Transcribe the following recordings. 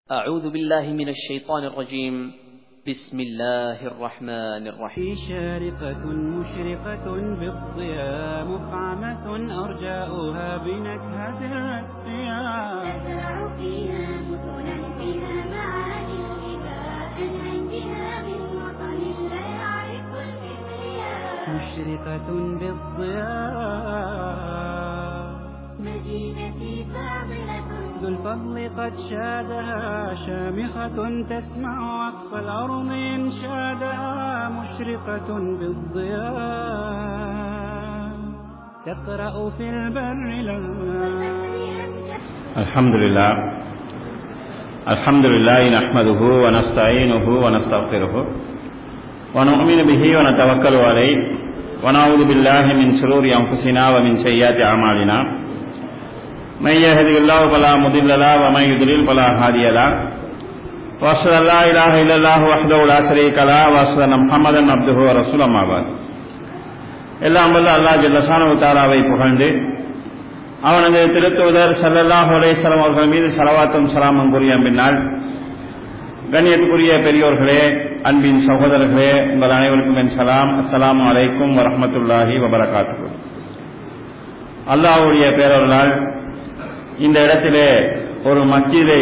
أعوذ بالله من الشيطان الرجيم بسم الله الرحمن الرحيم شارقة مشرقة بالضياء مفعمة أرجاؤها بنكهة الأسقياء تزرع فيها مثلا بها معاني الهباء أنعم بها من وطن لا يعرف الكبرياء مشرقة بالضياء مدينتي فاضلة ذو الفضل قد شادها شامخة تسمع أقصى الأرض إنشادها مشرقة بالضياء تقرأ في البر لها الحمد لله الحمد لله نحمده ونستعينه ونستغفره ونؤمن به ونتوكل عليه ونعوذ بالله من شرور أنفسنا ومن سيئات أعمالنا من يهده الله فلا مضل له ومن يضلل فلا هادي له واشهد ان لا اله الا الله وحده لا شريك له واشهد ان محمدا عبده ورسوله اما بعد எல்லாம் வல்ல அல்லாஹ் ஜல்லஷானு தாலாவை புகழ்ந்து அவனது திருத்துவதர் சல்லல்லாஹு அலைஹிஸ்ஸலாம் அவர்கள் மீது சலவாத்தும் சலாமும் கூறிய பின்னால் கண்ணியத்துக்குரிய பெரியோர்களே அன்பின் சகோதரர்களே உங்கள் அனைவருக்கும் என் சலாம் அஸ்ஸலாமு அலைக்கும் வரஹ்மத்துல்லாஹி வபரகாத்துஹு அல்லாஹ்வுடைய பேரவர்களால் இந்த இடத்திலே ஒரு மஸ்ஜிதை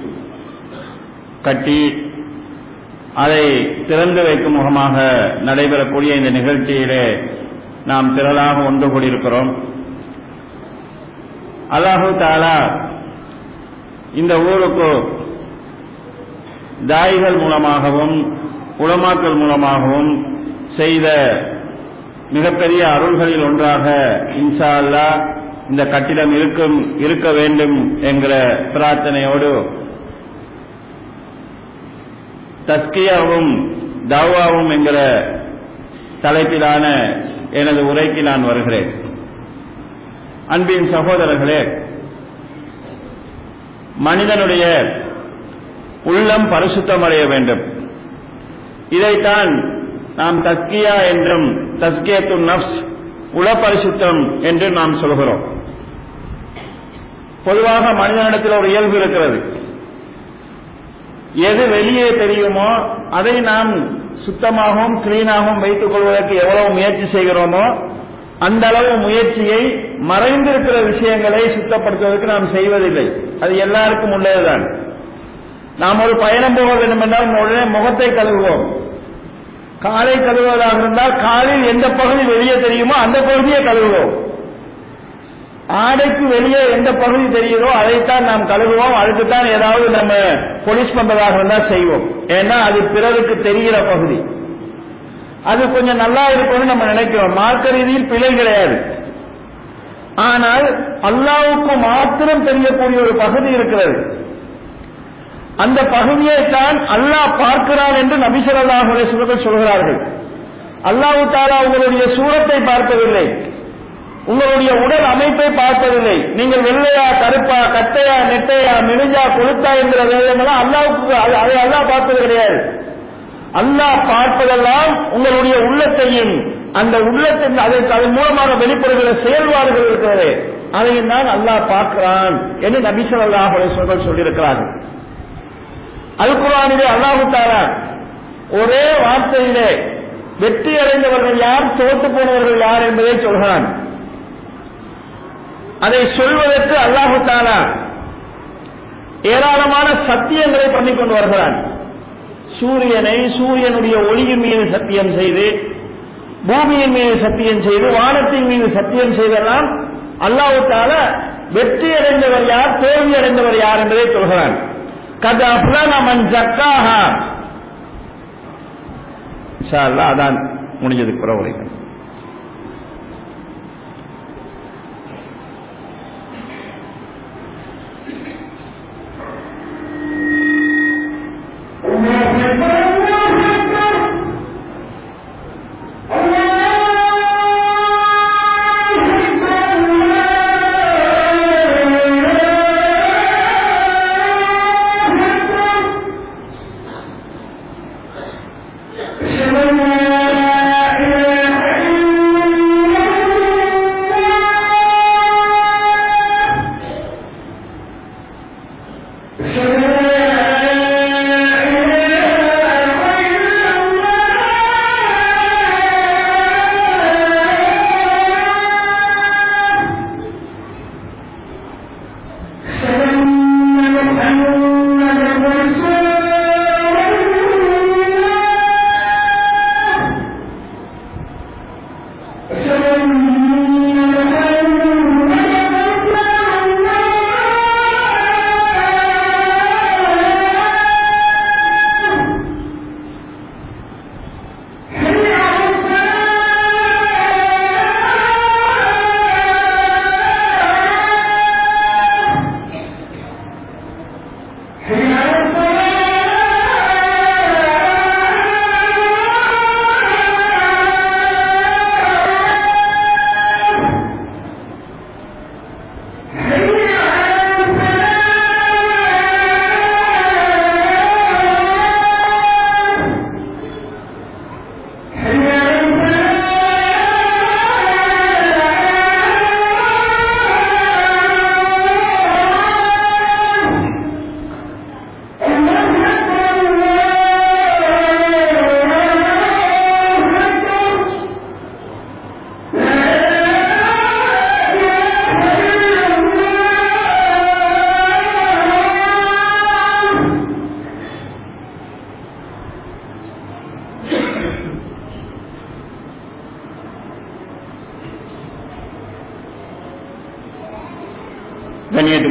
கட்டி அதை திறந்து வைக்கும் முகமாக நடைபெறக்கூடிய இந்த நிகழ்ச்சியிலே நாம் திரளாக ஒன்று கூடியிருக்கிறோம் அல்லாஹு தாலா இந்த ஊருக்கு தாய்கள் மூலமாகவும் உலமாக்கள் மூலமாகவும் செய்த மிகப்பெரிய அருள்களில் ஒன்றாக இன்ஷா அல்லா இந்த கட்டிடம் இருக்கும் இருக்க வேண்டும் என்கிற பிரார்த்தனையோடு தஸ்கியாவும் தாவாவும் என்கிற தலைப்பிலான எனது உரைக்கு நான் வருகிறேன் அன்பின் சகோதரர்களே மனிதனுடைய உள்ளம் பரிசுத்தமடைய வேண்டும் இதைத்தான் நாம் தஸ்கியா என்றும் தஸ்கியத்து நப்ஸ் உள பரிசுத்தம் என்று நாம் சொல்கிறோம் பொதுவாக மனிதனிடத்தில் ஒரு இயல்பு இருக்கிறது எது வெளியே தெரியுமோ அதை நாம் சுத்தமாகவும் கிளீனாகவும் வைத்துக் கொள்வதற்கு எவ்வளவு முயற்சி செய்கிறோமோ அந்த அளவு முயற்சியை மறைந்திருக்கிற விஷயங்களை சுத்தப்படுத்துவதற்கு நாம் செய்வதில்லை அது எல்லாருக்கும் உள்ளதுதான் நாம் ஒரு பயணம் போக வேண்டும் என்றால் உடனே முகத்தை கழுவுவோம் காலை கழுவுவதாக இருந்தால் காலில் எந்த பகுதி வெளியே தெரியுமோ அந்த பகுதியை கழுவுவோம் ஆடைக்கு வெளியே எந்த பகுதி தெரியுதோ அதைத்தான் நாம் கழுவுவோம் அதுக்குத்தான் ஏதாவது நம்ம போலீஸ் பண்றதாக இருந்தால் செய்வோம் ஏன்னா அது பிறருக்கு தெரிகிற பகுதி அது கொஞ்சம் நல்லா இருக்கும்னு நம்ம நினைக்கிறோம் மார்க்க ரீதியில் பிழை கிடையாது ஆனால் அல்லாவுக்கு மாத்திரம் தெரியக்கூடிய ஒரு பகுதி இருக்கிறது அந்த பகுதியை தான் அல்லாஹ் பார்க்கிறான் என்று நபிசல்லாஹ் சுவர்கள் சொல்கிறார்கள் அல்லாஹு தாலா உங்களுடைய சூரத்தை பார்ப்பதில்லை உங்களுடைய உடல் அமைப்பை பார்ப்பதில்லை நீங்கள் வெள்ளையா கருப்பா கட்டையா நெட்டையா மெலிஞ்சா கொளுத்தா என்கிற வேதமெல்லாம் அல்லாவுக்கு அதை அல்லாஹ் பார்ப்பது கிடையாது அல்லாஹ் பார்ப்பதெல்லாம் உங்களுடைய உள்ளத்தையும் அந்த உள்ளத்தின் அதை அதன் மூலமாக வெளிப்படுகிற செயல்பாடுகள் இருக்கிறது அதையும் தான் அல்லாஹ் பார்க்கிறான் என்று நபிசல்லாஹ் சுவர்கள் சொல்லியிருக்கிறார்கள் அல் குரானிலே அல்லாஹு தாலா ஒரே வார்த்தையிலே வெற்றி அடைந்தவர்கள் யார் தோற்று போனவர்கள் யார் என்பதை சொல்கிறான் அதை சொல்வதற்கு அல்லாஹு தாலா ஏராளமான சத்தியங்களை பண்ணிக் கொண்டு வருகிறான் சூரியனை சூரியனுடைய ஒளியின் மீது சத்தியம் செய்து பூமியின் மீது சத்தியம் செய்து வானத்தின் மீது சத்தியம் செய்தெல்லாம் அல்லாஹு தாலா வெற்றி அடைந்தவர் யார் தோல்வி அடைந்தவர் யார் என்பதை சொல்கிறான் கத அப்லான மன் ஜக்காஹா இன்ஷா அல்லாஹ் அதான் முடிஞ்சதுக்கு பிறகு உரைக்கிறேன் لا إله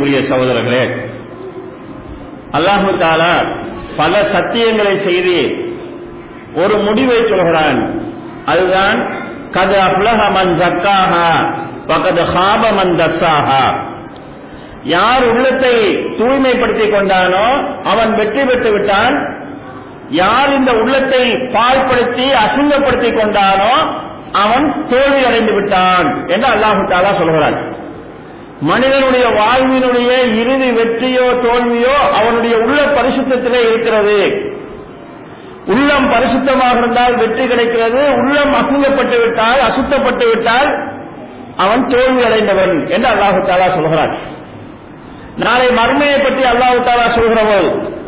கண்ணியத்துக்குரிய சகோதரர்களே அல்லாஹு தாலா பல சத்தியங்களை செய்து ஒரு முடிவை சொல்கிறான் அதுதான் கது அப்லஹ மன் ஜக்காஹா பகது ஹாப மன் தஸ்ஸாஹா யார் உள்ளத்தை தூய்மைப்படுத்திக் கொண்டானோ அவன் வெற்றி பெற்று விட்டான் யார் இந்த உள்ளத்தை பாழ்படுத்தி அசிங்கப்படுத்திக் கொண்டானோ அவன் தோல்வி அடைந்து விட்டான் என்று அல்லாஹு தாலா சொல்கிறான் மனிதனுடைய வாழ்வினுடைய இறுதி வெற்றியோ தோல்வியோ அவனுடைய உள்ள பரிசுத்தத்திலே இருக்கிறது உள்ளம் பரிசுத்தமாக இருந்தால் வெற்றி கிடைக்கிறது உள்ளம் அசிங்கப்பட்டு விட்டால் அசுத்தப்பட்டு விட்டால் அவன் தோல்வி அடைந்தவன் என்று அல்லாஹு தாலா சொல்கிறான் நாளை மர்மையை பற்றி அல்லாஹு தாலா சொல்கிற போது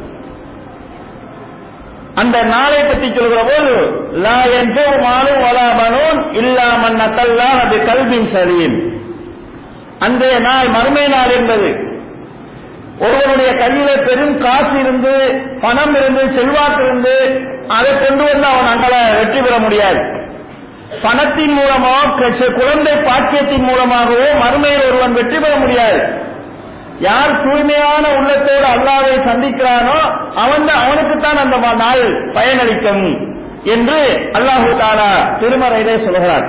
அந்த நாளை பற்றி சொல்கிற போது லா என்று மாலும் வலா பனூன் இல்லாமன் நத்தல்லா அது கல்வின் சரீன் அன்றைய நாள் மறுமை நாள் என்பது ஒருவனுடைய கையில பெரும் காசு இருந்து பணம் இருந்து செல்வாக்கு இருந்து அதை கொண்டு வந்து அவன் அங்கே வெற்றி பெற முடியாது பணத்தின் மூலமோ க- குழந்தை பாக்கியத்தின் மூலமாகவோ மறுமையில் ஒருவன் வெற்றி பெற முடியாது யார் தூய்மையான உள்ளத்தோடு அல்லாவை சந்திக்கிறானோ அவன் அவனுக்குத்தான் அந்த ம- நாள் பயனளிக்கும் என்று அல்லாஹு தாலா திருமறையிலே சொல்கிறார்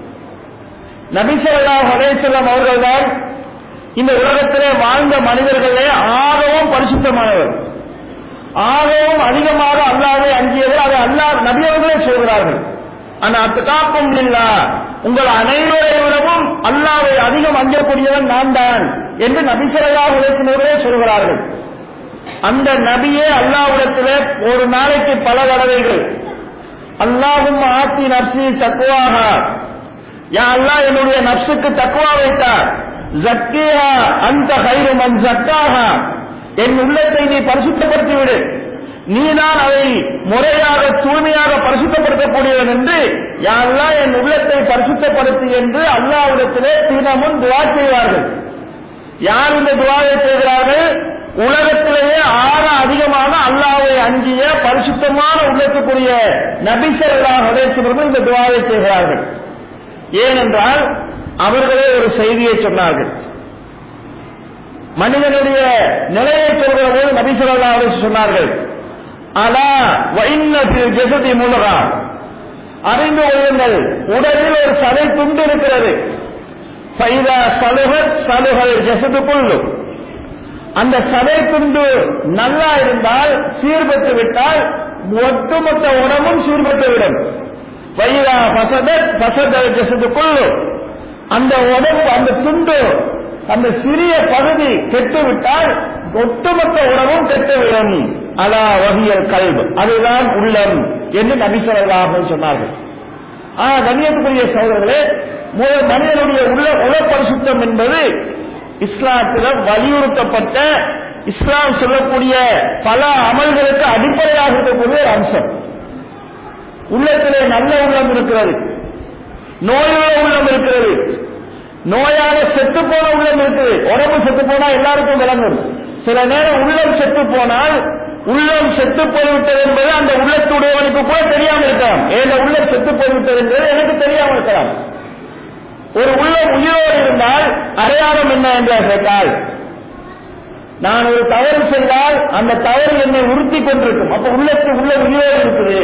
நபிசல்லாஹ் அலேசல்லம் அவர்கள்தான் இந்த உலகத்திலே வாழ்ந்த மனிதர்களே ஆகவும் பரிசுத்தமானவர் ஆகவும் அதிகமாக அல்லாவை அஞ்சியவர் அதை அல்லாஹ் நபி அவர்களே சொல்கிறார்கள் ஆனா அத்துக்காப்பும் இல்லா உங்கள் அனைவரை விடவும் அல்லாவை அதிகம் அஞ்சக்கூடியவன் நான் தான் என்று நபிசல்லாஹ் அலேசனவர்களே சொல்கிறார்கள் அந்த நபியே அல்லாவிடத்திலே ஒரு நாளைக்கு பல தடவைகள் அல்லாஹும் ஆத்தி நப்சி தக்குவாக யா அல்லாஹ் என்னுடைய நப்சுக்கு தக்குவா வைத்தார் ஜக்கியா அந்த கைரு மன் ஜக்காஹா என் உள்ளத்தை நீ பரிசுத்தப்படுத்தி விடு நீதான் அதை முறையாக தூய்மையாக பரிசுத்தப்படுத்தக்கூடியவன் என்று யா அல்லாஹ் என் உள்ளத்தை பரிசுத்தப்படுத்து என்று அல்லாஹ்விடத்திலே தினமும் துவா செய்வார்கள் யார் இந்த துவாவை செய்கிறார்கள் உலகத்திலேயே ஆக அதிகமாக அல்லாவை அஞ்சிய பரிசுத்தமான உள்ளத்துக்குரிய நபிசல்லாஹ் உடையவர்கள் இந்த துவாவை செய்கிறார்கள் ஏனென்றால் அவர்களே ஒரு செய்தியை சொன்னார்கள் மனிதனுடைய நிலையை சொல்கிற போது நபிசல்லா சொன்னார்கள் அலா வைன்னத்தில் ஜெசதி முலகா அறிந்து கொள்ளுங்கள் உடலில் ஒரு சதை துண்டு இருக்கிறது பைதா சலுகத் சலுகல் ஜெசது புல்லு அந்த சதை துண்டு நல்லா இருந்தால் சீர்பட்டு விட்டால் ஒட்டுமொத்த உடம்பும் சீர்பட்டு விடும் வைரா பசதத் பசதல் ஜெசது புல்லு அந்த உடம்பு அந்த துண்டு அந்த சிறிய பகுதி கெட்டுவிட்டால் ஒட்டுமொத்த உணவும் கெட்டுவிடும் அலா வகியல் கல்வி அதுதான் உள்ளம் என்று நபிசல்லாக சொன்னார்கள் ஆ கண்ணியத்துக்குரிய சகோதரர்களே முதல் மனிதனுடைய உள்ள உளப்பரிசுத்தம் என்பது இஸ்லாத்தில் வலியுறுத்தப்பட்ட இஸ்லாம் சொல்லக்கூடிய பல அமல்களுக்கு அடிப்படையாக இருக்கக்கூடிய ஒரு அம்சம் உள்ளத்திலே நல்ல உள்ளம் இருக்கிறது நோயுள்ள உள்ளம் இருக்கிறது நோயால செத்து போன உள்ளம் இருக்குது உடம்பு செத்து போனா எல்லாருக்கும் விளங்கும் சில நேரம் உள்ளம் செத்து போனால் உள்ளம் செத்து போய்விட்டது என்பது அந்த உள்ளத்துடையவனுக்கு கூட தெரியாம இருக்கலாம் ஏன் உள்ளம் செத்து போய்விட்டது என்பது எனக்கு தெரியாம இருக்கலாம் ஒரு உள்ளம் உயிரோடு இருந்தால் அடையாளம் என்ன என்று கேட்டால் நான் ஒரு தவறு செய்தால் அந்த தவறு என்னை உறுத்தி கொண்டிருக்கும் அப்ப உள்ளத்து உள்ள உயிரோடு இருக்குது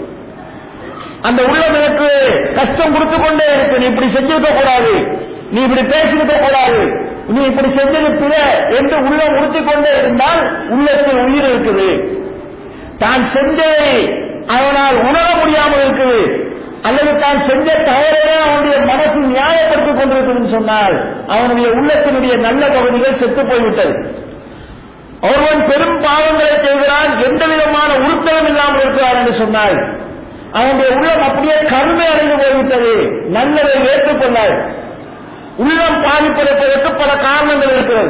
அந்த உள்ளம் எனக்கு கஷ்டம் கொடுத்து கொண்டே இருக்கு நீ இப்படி செஞ்சிருக்க கூடாது நீ இப்படி பேசியிருக்க கூடாது நீ இப்படி செஞ்சது பிற என்று உள்ளம் உறுத்தி கொண்டே இருந்தால் உள்ளத்தில் உயிர் இருக்குது தான் செஞ்சதை அவனால் உணர முடியாமல் இருக்குது அல்லது தான் செஞ்ச தவறையே அவனுடைய மனசு நியாயப்படுத்திக் கொண்டிருக்குதுன்னு சொன்னால் அவனுடைய உள்ளத்தினுடைய நல்ல பகுதிகள் செத்து போய்விட்டது ஒருவன் பெரும் பாவங்களை செய்கிறான் எந்த விதமான உறுத்தலும் இல்லாமல் இருக்கிறார் என்று சொன்னால் அவனுடைய உள்ளம் அப்படியே கருமை அடைந்து போய்விட்டது நல்லதை ஏற்றுக்கொள்ளாது உள்ளம் பாதிப்பதற்கு பல காரணங்கள் இருக்கிறது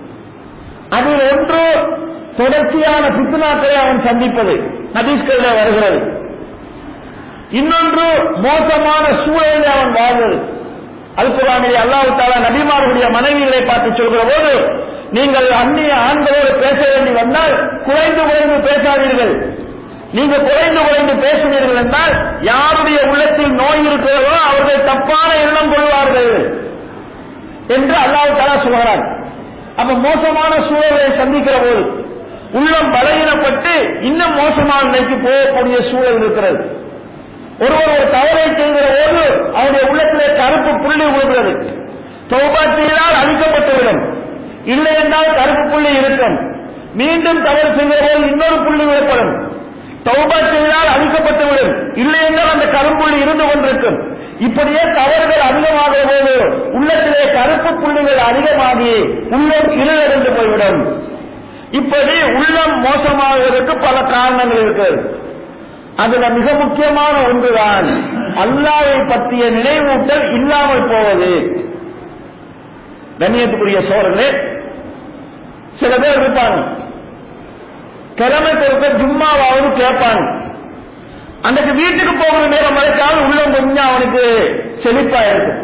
அதில் ஒன்று தொடர்ச்சியான பித்னாக்களை அவன் சந்திப்பது ஹதீஸ்களில் வருகிறது இன்னொன்று மோசமான சூழலில் அவன் வாழ்வது அல்குரானில் அல்லாஹு தாலா நபிமார்களுடைய மனைவிகளை பார்த்து சொல்கிற போது நீங்கள் அந்நிய ஆண்களோடு பேச வேண்டி வந்தால் குறைந்து குறைந்து பேசாதீர்கள் நீங்க குறைந்து குறைந்து பேசினீர்கள் என்றால் யாருடைய உள்ளத்தில் நோய் இருக்கிறதோ அவர்கள் தப்பான எண்ணம் கொள்வார்கள் என்று அல்லாஹ் தாலா சொல்கிறார் அப்ப மோசமான சூழலை சந்திக்கிற போது உள்ளம் பலகீனப்பட்டு இன்னும் மோசமான நிலைக்கு போகக்கூடிய சூழல் இருக்கிறது ஒருவர் ஒரு தவறை செய்கிற போது அவருடைய உள்ளத்திலே கருப்பு புள்ளி விழுகிறது தௌபா செய்தால் அழிக்கப்பட்டுவிடும் இல்லை என்றால் கருப்பு புள்ளி இருக்கும் மீண்டும் தவறு செய்கிற போது இன்னொரு புள்ளி விழப்படும் தௌபா செய்தால் அழிக்கப்பட்டுவிடும் இல்லை என்றால் அந்த கரும்புள்ளி இருந்து கொண்டிருக்கும் இப்படியே தவறுகள் அதிகமாகிற போது உள்ளத்திலே கருப்பு புள்ளிகள் அதிகமாகி உள்ளம் இருளடைந்து போய்விடும் இப்படி உள்ளம் மோசமாவதற்கு பல காரணங்கள் இருக்கிறது அதுல மிக முக்கியமான ஒன்றுதான் அல்லாவை பற்றிய நினைவூட்டல் இல்லாமல் போவது கண்ணியத்துக்குரிய சோழர்களே சில பேர் இருப்பாங்க கிழமை கொடுக்க ஜும்மாவாவது கேட்பாங்க அன்றைக்கு வீட்டுக்கு போகிற நேரம் வரைக்காவது உள்ளம் கொஞ்சம் அவனுக்கு செழிப்பா இருக்கும்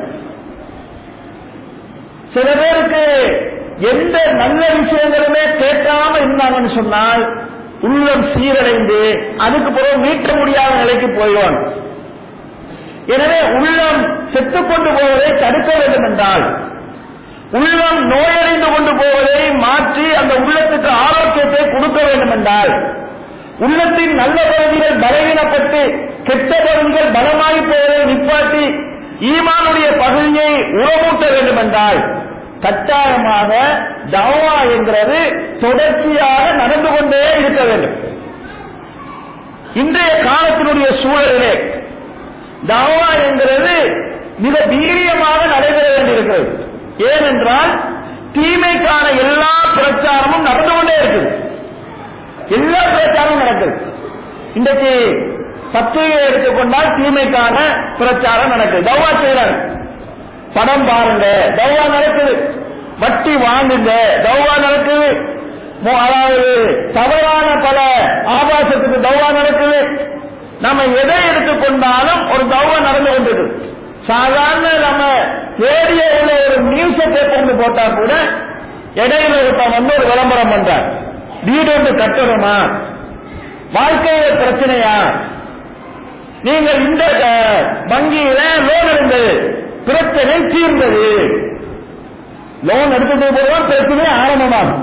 சில பேருக்கு எந்த நல்ல விஷயங்களுமே கேட்காம இருந்தாங்கன்னு சொன்னால் உள்ளம் சீரடைந்து அதுக்கு பிறகு மீட்ட முடியாத நிலைக்கு போயிடுவான் எனவே உள்ளம் செத்துக் கொண்டு போவதை தடுக்க வேண்டும் என்றால் உள்ளம் நோயடைந்து கொண்டு போவதை மாற்றி அந்த உள்ளத்துக்கு ஆரோக்கியத்தை கொடுக்க வேண்டும் என்றால் உள்ளத்தின் நல்ல பகுதிகள் பலவீனப்பட்டு கெட்ட பகுதிகள் பலமாகி போவதை நிப்பாட்டி ஈமானுடைய பகுதியை உறவூட்ட வேண்டும் என்றால் கட்டாயமாக தவா என்கிறது தொடர்ச்சியாக நடந்து கொண்டே இருக்க வேண்டும் இன்றைய காலத்தினுடைய சூழலிலே தவா என்கிறது மிக வீரியமாக நடைபெற வேண்டியிருக்கிறது ஏனென்றால் தீமைக்கான எல்லா பிரச்சாரமும் நடந்து கொண்டே இருக்குது எல்லா பிரச்சாரமும் நடக்குது இன்றைக்கு பத்திரிகை எடுத்துக்கொண்டால் தீமைக்கான பிரச்சாரம் நடக்குது தவா செய்யறாங்க படம் பாருங்க தவா நடக்குது வட்டி வாங்குங்க தவா நடக்குது மு- அதாவது தவறான பல ஆபாசத்துக்கு தவா நடக்குது நம்ம எதை எடுத்துக்கொண்டாலும் ஒரு தவா நடந்து கொண்டிருக்கு சாதாரண நம்ம ரேடியோவில் ஒரு நியூஸ பேப்பர் போட்டா கூட இடையில ஒருத்தன் வந்து ஒரு விளம்பரம் பண்றார் வீடு ஒன்று கட்டணுமா வாழ்க்கையில பிரச்சனையா நீங்கள் இந்த அஹ், வங்கியில லோன் இருந்தது பிரச்சனை தீர்ந்தது லோன் எடுத்தது போதுதான் பிரச்சனை ஆரம்பமாகும்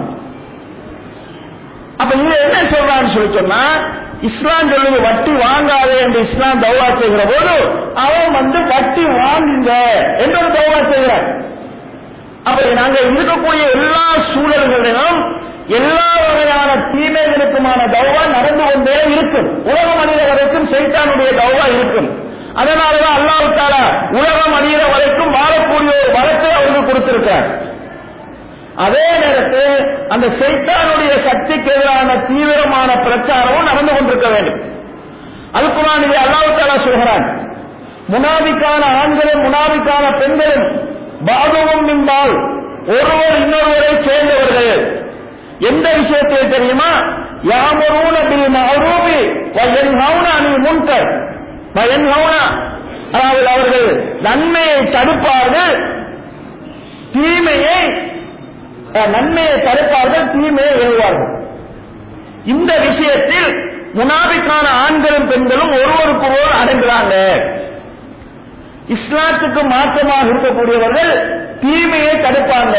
அப்ப இது என்ன சொல்றான்னு சொல்லி சொன்னா இஸ்லாம் சொல்லுது வட்டி வாங்காதே என்று இஸ்லாம் தௌவா செய்கிற போது அவன் வந்து வட்டி வாங்குங்க என்று ஒரு தௌவா செய்கிறான் அப்ப நாங்க இருக்கக்கூடிய எல்லா சூழல்களிலும் எல்லா வகையான தீமைகளுக்குமான தௌவா நடந்து கொண்டே இருக்கும் உலக மனித வரைக்கும் சைத்தானுடைய தௌவா இருக்கும் அதனாலதான் அல்லாஹ் தாலா உலகம் அழிகிற வரைக்கும் வாழக்கூடிய ஒரு வரத்தை அவருக்கு கொடுத்திருக்கார் அதே நேரத்தில் அந்த சைத்தானுடைய சக்திக்கு எதிரான தீவிரமான பிரச்சாரமும் நடந்து கொண்டிருக்க வேண்டும் அல்குரான் இதை அல்லாஹ் தாலா சொல்கிறான் முனாபிக்கான ஆண்களும் முனாபிக்கான பெண்களும் பாதுவும் நின்றால் ஒருவர் இன்னொருவரை சேர்ந்தவர்கள் எந்த விஷயத்தை தெரியுமா யாமரூன பில் மஅரூபி வ யன்ஹவுன அனில் முன்கர் வ யன்ஹவுன அதாவது அவர்கள் நன்மையை தடுப்பார்கள் தீமையை அஹ், நன்மையை தடுப்பார்கள் தீமையை எழுவார்கள் இந்த விஷயத்தில் முனாபிக்கான ஆண்களும் பெண்களும் ஒருவருக்கு ஒருவர் அடைகிறாங்க இஸ்லாத்துக்கு மாற்றமாக இருக்கக்கூடியவர்கள் தீமையை தடுப்பாங்க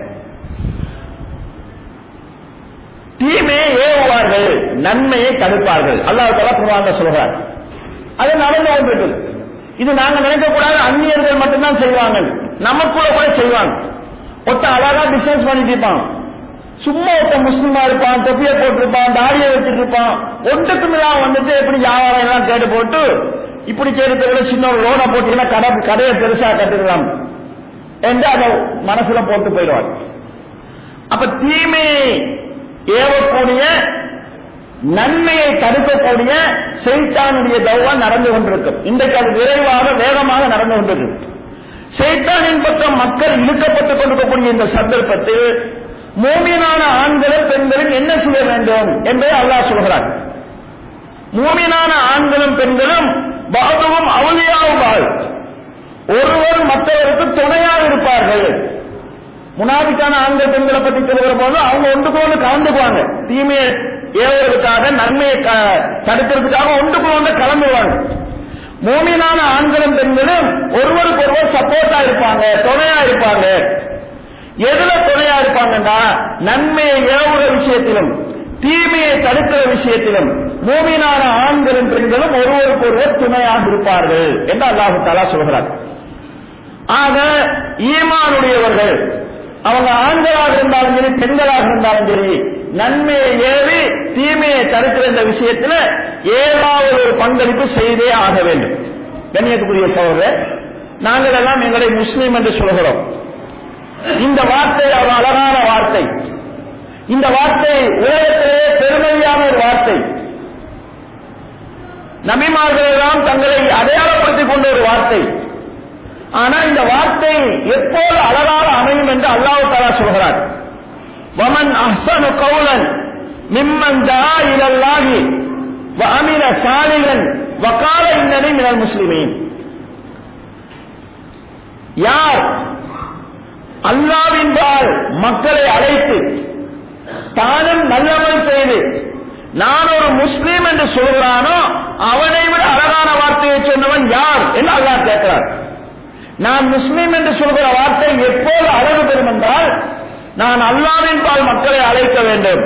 தீமையை ஏவுவார்கள் நன்மையை தடுப்பார்கள் அல்லாஹ் தலப்புவாங்க சொல்றார் அது நடந்து கொண்டிருக்கு இது நாங்க நினைக்கக்கூடாது அந்நியர்கள் மட்டும்தான் செய்வாங்க நமக்குள்ள கூட செய்வாங்க ஒருத்த அழகா பிசினஸ் பண்ணிட்டு இருப்பான் சும்மா ஒருத்த முஸ்லிமா இருப்பான் தொப்பியை போட்டிருப்பான் தாடியை வச்சுட்டு இருப்பான் ஒன்றுக்கும் இல்லாம வந்துட்டு எப்படி வியாபாரம் எல்லாம் கேட்டு போட்டு இப்படி செய்யறதை விட சின்ன ஒரு லோனை போட்டீங்கன்னா கடை கடையை பெருசா கட்டுக்கலாம் என்று அதை மனசுல போட்டு போயிடுவாங்க அப்ப தீமையை ஏவக்கூடிய நன்மையை தடுக்கக்கூடிய செய்தானுடைய தௌவா நடந்து கொண்டிருக்கும் இன்றைக்கு அது விரைவாக வேகமாக நடந்து கொண்டிருக்கு செய்தானின் பக்கம் மக்கள் இழுக்கப்பட்டுக் கொண்டிருக்கக்கூடிய இந்த சந்தர்ப்பத்தில் மூமியனான ஆண்களும் பெண்களும் என்ன செய்ய வேண்டும் என்பதை அல்லாஹ் சொல்கிறார் மூமியனான ஆண்களும் பெண்களும் பாதுவும் அவளியாவுவாள் ஒருவர் மற்றவருக்கு துணையாக இருப்பார்கள் முனாபிக்கான ஆண்கள் பெண்களை பற்றி சொல்கிற போது அவங்க ஒன்றுக்கு ஒன்று கலந்துக்குவாங்க தீமையை ஏவுவதற்காக நன்மையை க- தடுக்கிறதுக்காக ஒன்றுக்கு ஒன்று கலந்துவாங்க மூமினான ஆண்களும் பெண்களும் ஒருவருக்கு ஒருவர் சப்போர்ட்டா இருப்பாங்க துணையா இருப்பாங்க எதுல துணையா இருப்பாங்கன்னா நன்மையை ஏவுற விஷயத்திலும் தீமையை தடுக்கிற விஷயத்திலும் மூமினான ஆண்களும் பெண்களும் ஒருவருக்கு ஒருவர் துணையாக இருப்பார்கள் என்று அல்லாஹு தாலா சொல்கிறார் ஆக ஈமானுடையவர்கள் அவங்க ஆண்களாக இருந்தாலும் சரி பெண்களாக இருந்தாலும் சரி நன்மையை ஏறி தீமையை தடுக்கிற இந்த விஷயத்துல ஏதாவது ஒரு பங்களிப்பு செய்தே ஆக வேண்டும் கண்ணியத்துக்குரிய சோழர் நாங்கள் எல்லாம் எங்களை முஸ்லீம் என்று சொல்கிறோம் இந்த வார்த்தை ஒரு அழகான வார்த்தை இந்த வார்த்தை உலகத்திலே பெருமையான ஒரு வார்த்தை நபிமார்கள் எல்லாம் தங்களை அடையாளப்படுத்திக் கொண்ட ஒரு வார்த்தை ஆனா இந்த வார்த்தை எப்போது அழகாக அமையும் என்று அல்லாஹ் தாலா சொல்கிறார் வமன் அஹ்சனு கௌலன் மிம்மன் தா இலல்லாஹி வஅமில சாலிகன் வகால இன்னனி மினல் முஸ்லிமீன் யார் அல்லாவின்பால் மக்களை அழைத்து தானும் நல்லவன் செய்து நான் ஒரு முஸ்லீம் என்று சொல்கிறானோ அவனை விட அழகான வார்த்தையை சொன்னவன் யார் என்று அல்லாஹ் கேட்கிறார் நான் முஸ்லீம் என்று சொல்கிற வார்த்தை எப்போது அழகு பெறும் என்றால் நான் அல்லாவின் பால் மக்களை அழைக்க வேண்டும்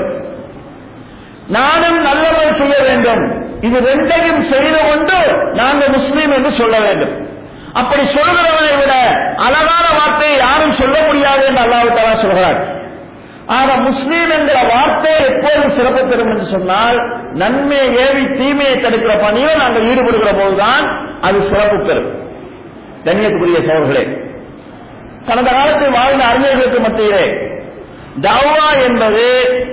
நானும் நல்லவன் செய்ய வேண்டும் இது ரெண்டையும் செய்து கொண்டு நாங்கள் முஸ்லீம் என்று சொல்ல வேண்டும் அப்படி சொல்கிறவனை விட அழகான வார்த்தையை யாரும் சொல்ல முடியாது என்று அல்லாஹ் தலா சொல்கிறார் ஆக முஸ்லீம் என்கிற வார்த்தை எப்போது சிறப்பு பெறும் என்று சொன்னால் நன்மையை ஏவி தீமையை தடுக்கிற பணியில் நாங்கள் ஈடுபடுகிற போதுதான் அது சிறப்பு பெறும் கண்ணியத்துக்குரிய சோழர்களே கடந்த காலத்தில் வாழ்ந்த அறிஞர்களுக்கு மத்தியிலே தவா என்பது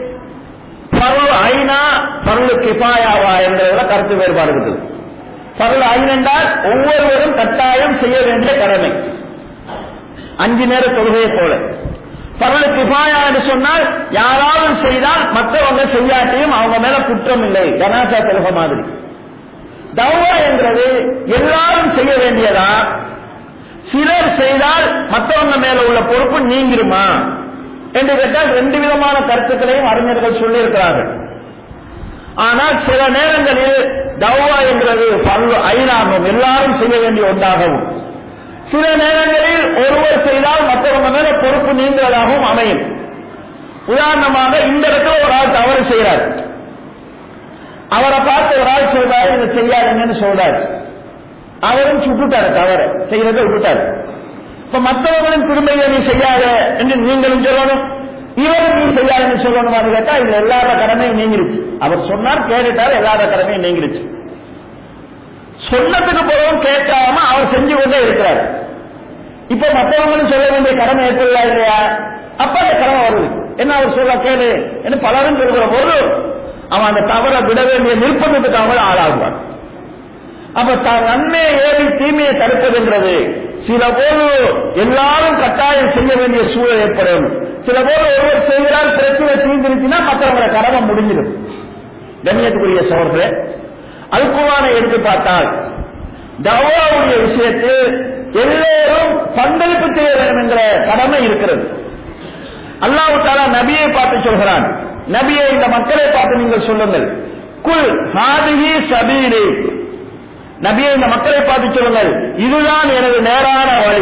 பருள் ஐநா பருள் கிபாயாவா என்கிறதுல கருத்து வேறுபாடு இருக்குது பருள் ஐன் என்றால் ஒவ்வொருவரும் கட்டாயம் செய்ய வேண்டிய கடமை அஞ்சு நேர தொழுகையை போல பருள் கிபாயா என்று சொன்னால் யாராவது செய்தால் மற்றவங்க செய்யாட்டியும் அவங்க மேல குற்றம் இல்லை கனாசா தொழுகை மாதிரி தவா என்றது எல்லாரும் செய்ய வேண்டியதா சிலர் செய்தால் மற்றவங்க மேல உள்ள பொறுப்பு நீங்கிருமா என்று கேட்டால் ரெண்டு விதமான கருத்துக்களையும் அறிஞர்கள் சொல்லியிருக்கிறார்கள் ஆனால் சில நேரங்களில் தவா என்கிறது பல்லு ஐநாகும் எல்லாரும் செய்ய வேண்டிய ஒன்றாகவும் சில நேரங்களில் ஒருவர் செய்தால் மற்றவங்க மேல பொறுப்பு நீங்குவதாகவும் அமையும் உதாரணமாக இந்த இடத்துல ஒரு ஆள் தவறு செய்கிறார் அவரை பார்த்து ஒரு ஆள் சொல்றாரு இதை செய்யாதுங்கன்னு சொல்றாரு அவரும் சுட்டுட்டாரு தவறு செய்யறதை விட்டுட்டாரு இப்ப மற்றவர்களும் திரும்ப இதை நீ செய்யாத என்று நீங்களும் சொல்லணும் இவரும் நீ செய்யாதுன்னு சொல்லணும் கேட்டா இதுல எல்லார கடமையும் நீங்கிருச்சு அவர் சொன்னார் கேட்டுட்டார் எல்லார கடமையும் நீங்கிருச்சு சொன்னதுக்கு பிறகும் கேட்காம அவர் செஞ்சு கொண்டே இருக்கிறார் இப்ப மற்றவங்களும் சொல்ல வேண்டிய கடமை ஏற்படல இல்லையா அப்ப அந்த கடமை வருது என்ன அவர் சொல்ல கேளு என்று பலரும் சொல்கிற போது அவன் அந்த தவறை விட வேண்டிய நிர்பந்தத்துக்கு அவன் ஆளாகுவான் அப்ப தான் நன்மையை ஏறி தீமையை தடுப்பதுன்றது சில போது எல்லாரும் கட்டாயம் செய்ய வேண்டிய சூழல் ஏற்படும் சில போது ஒருவர் செய்கிறார் பிரச்சனை தீர்ந்துருச்சுன்னா மற்றவங்களை கடமை முடிஞ்சிடும் கண்ணியத்துக்குரிய சோழர்களே அல்குவானை எடுத்து பார்த்தால் தவாவுடைய விஷயத்தில் எல்லோரும் பங்களிப்பு செய்ய வேண்டும் என்கிற கடமை இருக்கிறது அல்லாஹு தாலா நபியை பார்த்து சொல்கிறான் நபியை இந்த மக்களை பார்த்து நீங்கள் சொல்லுங்கள் குல் ஹாதிஹி சபீலி நபியை இந்த மக்களை பார்த்து சொல்லுங்கள் இதுதான் எனது நேரான வழி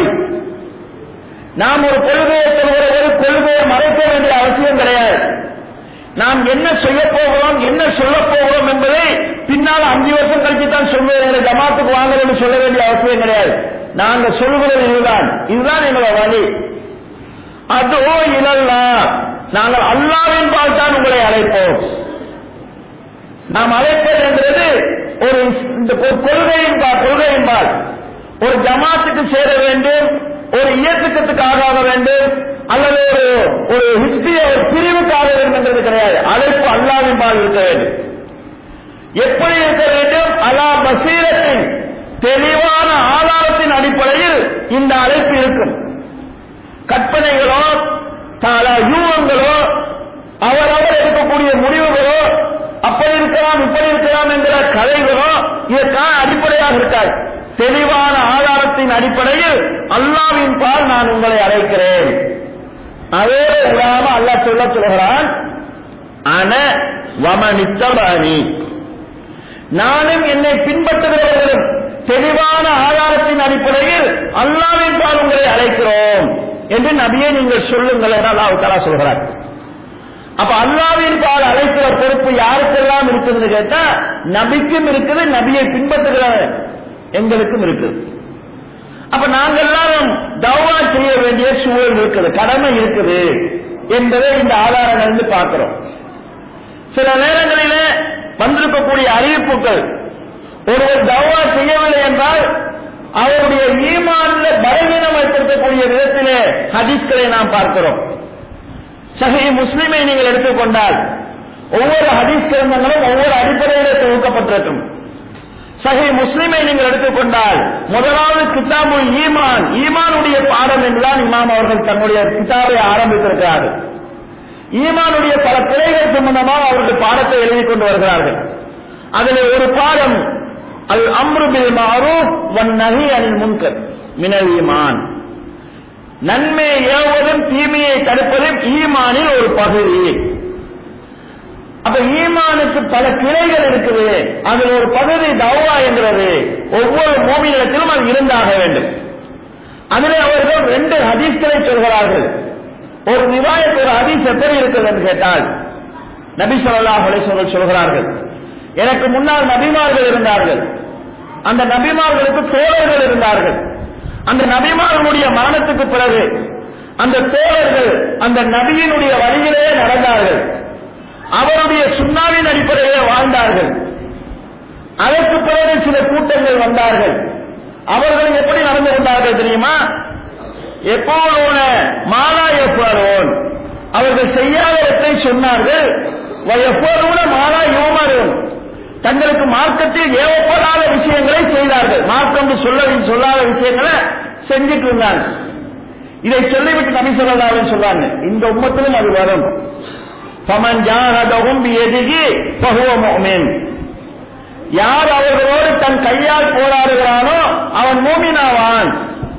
நாம் ஒரு கொள்கையை சொல்கிறவர்கள் கொள்கையை மறைக்க வேண்டிய அவசியம் கிடையாது நாம் என்ன செய்ய போகிறோம் என்ன சொல்ல போகிறோம் என்பதை பின்னால் அஞ்சு வருஷம் கழிச்சு தான் சொல்வேன் ஜமாத்துக்கு வாங்கணும்னு சொல்ல வேண்டிய அவசியம் கிடையாது நாங்க சொல்லுகிறது இதுதான் இதுதான் எங்களோட வழி அதோ இழல்லா நாங்கள் அல்லாவின் பால் தான் உங்களை அழைப்போம் நாம் அழைப்பது என்றது ஒரு இந்த ஒரு கொள்கையின் பால் கொள்கையின் பால் ஒரு ஜமாத்துக்கு சேர வேண்டும் ஒரு இயக்கத்துக்கு ஆக வேண்டும் அல்லது ஒரு ஒரு ஹிஸ்டரிய ஒரு பிரிவுக்காக வேண்டும் என்றது கிடையாது அழைப்பு அல்லாவின் பால் இருக்க வேண்டும் எப்படி இருக்க வேண்டும் அலா பசீரத்தின் தெளிவான ஆதாரத்தின் அடிப்படையில் இந்த அழைப்பு இருக்கும் கற்பனைகளோ தாலா யூகங்களோ அவரவர் எடுக்கக்கூடிய முடிவுகளோ அப்படி இருக்கலாம் இப்படி இருக்கலாம் என்கிற கதைகளோ இதற்கான அடிப்படையாக இருக்காது தெளிவான ஆதாரத்தின் அடிப்படையில் அல்லாவின் பால் நான் உங்களை அழைக்கிறேன் அதோடு விடாம அல்லாஹ் சொல்ல சொல்கிறான் அன வமனித்தபாணி நானும் என்னை பின்பற்றுகிறவர்களும் தெளிவான ஆதாரத்தின் அடிப்படையில் அல்லாவின் பால் உங்களை அழைக்கிறோம் என்று நபியை நீங்கள் சொல்லுங்கள் என அல்லாஹ் தஆலா சொல்கிறார் அப்ப அல்லாவின் பால் அழைக்கிற பொறுப்பு யாருக்கெல்லாம் இருக்குதுன்னு கேட்டா நபிக்கும் இருக்குது நபியை பின்பற்றுகிற எங்களுக்கும் இருக்குது அப்ப நாங்கள் எல்லாரும் தவா செய்ய வேண்டிய சூழல் இருக்குது கடமை இருக்குது என்பதை இந்த ஆதாரங்கள் இருந்து பார்க்கிறோம் சில நேரங்களிலே வந்திருக்கக்கூடிய அறிவிப்புகள் ஒருவர் தவா செய்யவில்லை என்றால் அவருடைய ஈமானில் பலவீனம் ஏற்படுத்தக்கூடிய விதத்திலே ஹதீஸ்களை நாம் பார்க்கிறோம் சஹி முஸ்லிமை நீங்கள் எடுத்துக்கொண்டால் ஒவ்வொரு ஹதீஸ் கிரந்தங்களும் ஒவ்வொரு அடிப்படையிலே தொகுக்கப்பட்டிருக்கும் சஹி முஸ்லிமை நீங்கள் எடுத்துக்கொண்டால் முதலாவது கிதாபு ஈமான் ஈமானுடைய பாடம் என்றுதான் இமாம் அவர்கள் தன்னுடைய கிதாபை ஆரம்பித்திருக்கிறார்கள் ஈமானுடைய பல பிழைகள் சம்பந்தமாக அவர்கள் பாடத்தை எழுதி கொண்டு வருகிறார்கள் அதில் ஒரு பாடம் அல் அம்ரு பில் மாரூஃப் வன் நஹி அனில் முன்கர் மினல் ஈமான் நன்மை ஏவுவதும் தீமையை தடுப்பதும் ஈமானில் ஒரு பகுதி அப்ப ஈமானுக்கு பல கிளைகள் இருக்குது அதில் ஒரு பகுதி தவா என்கிறது ஒவ்வொரு மோமினிடத்திலும் அது இருந்தாக வேண்டும் அதிலே அவர்கள் ரெண்டு ஹதீஸ்களை சொல்கிறார்கள் ஒரு விவாயத்து ஒரு ஹதீஸ் எப்படி இருக்குது என்று கேட்டால் நபி ஸல்லல்லாஹு அலைஹி வஸல்லம் சொல்கிறார்கள் எனக்கு முன்னால் நபிமார்கள் இருந்தார்கள் அந்த நபிமார்களுக்கு தோழர்கள் இருந்தார்கள் அந்த நபிமார்களுடைய மரணத்துக்கு பிறகு அந்த தோழர்கள் அந்த நபியினுடைய வழியிலே நடந்தார்கள் அவருடைய சுண்ணாவின் அடிப்படையிலே வாழ்ந்தார்கள் அதற்கு பிறகு சில கூட்டங்கள் வந்தார்கள் அவர்கள் எப்படி நடந்து கொண்டார்கள் தெரியுமா எப்போதும் மாலா எப்போதும் அவர்கள் செய்யாதவற்றை சொன்னார்கள் எப்போதும் மாலா யோமரும் தங்களுக்கு மார்க்கத்தில் ஏவப்படாத விஷயங்களை செய்தார்கள் மார்க்கம் சொல்ல சொல்லாத விஷயங்களை செஞ்சுட்டு இருந்தாங்க இதை சொல்லிவிட்டு நபி சொல்லலாம் சொல்றாங்க இந்த உம்மத்திலும் அது வரும் பமன் ஜாஹதகும் பியதிகி பகுவ முஃமின் யார் அவர்களோடு தன் கையால் போராடுகிறானோ அவன் மூமினாவான்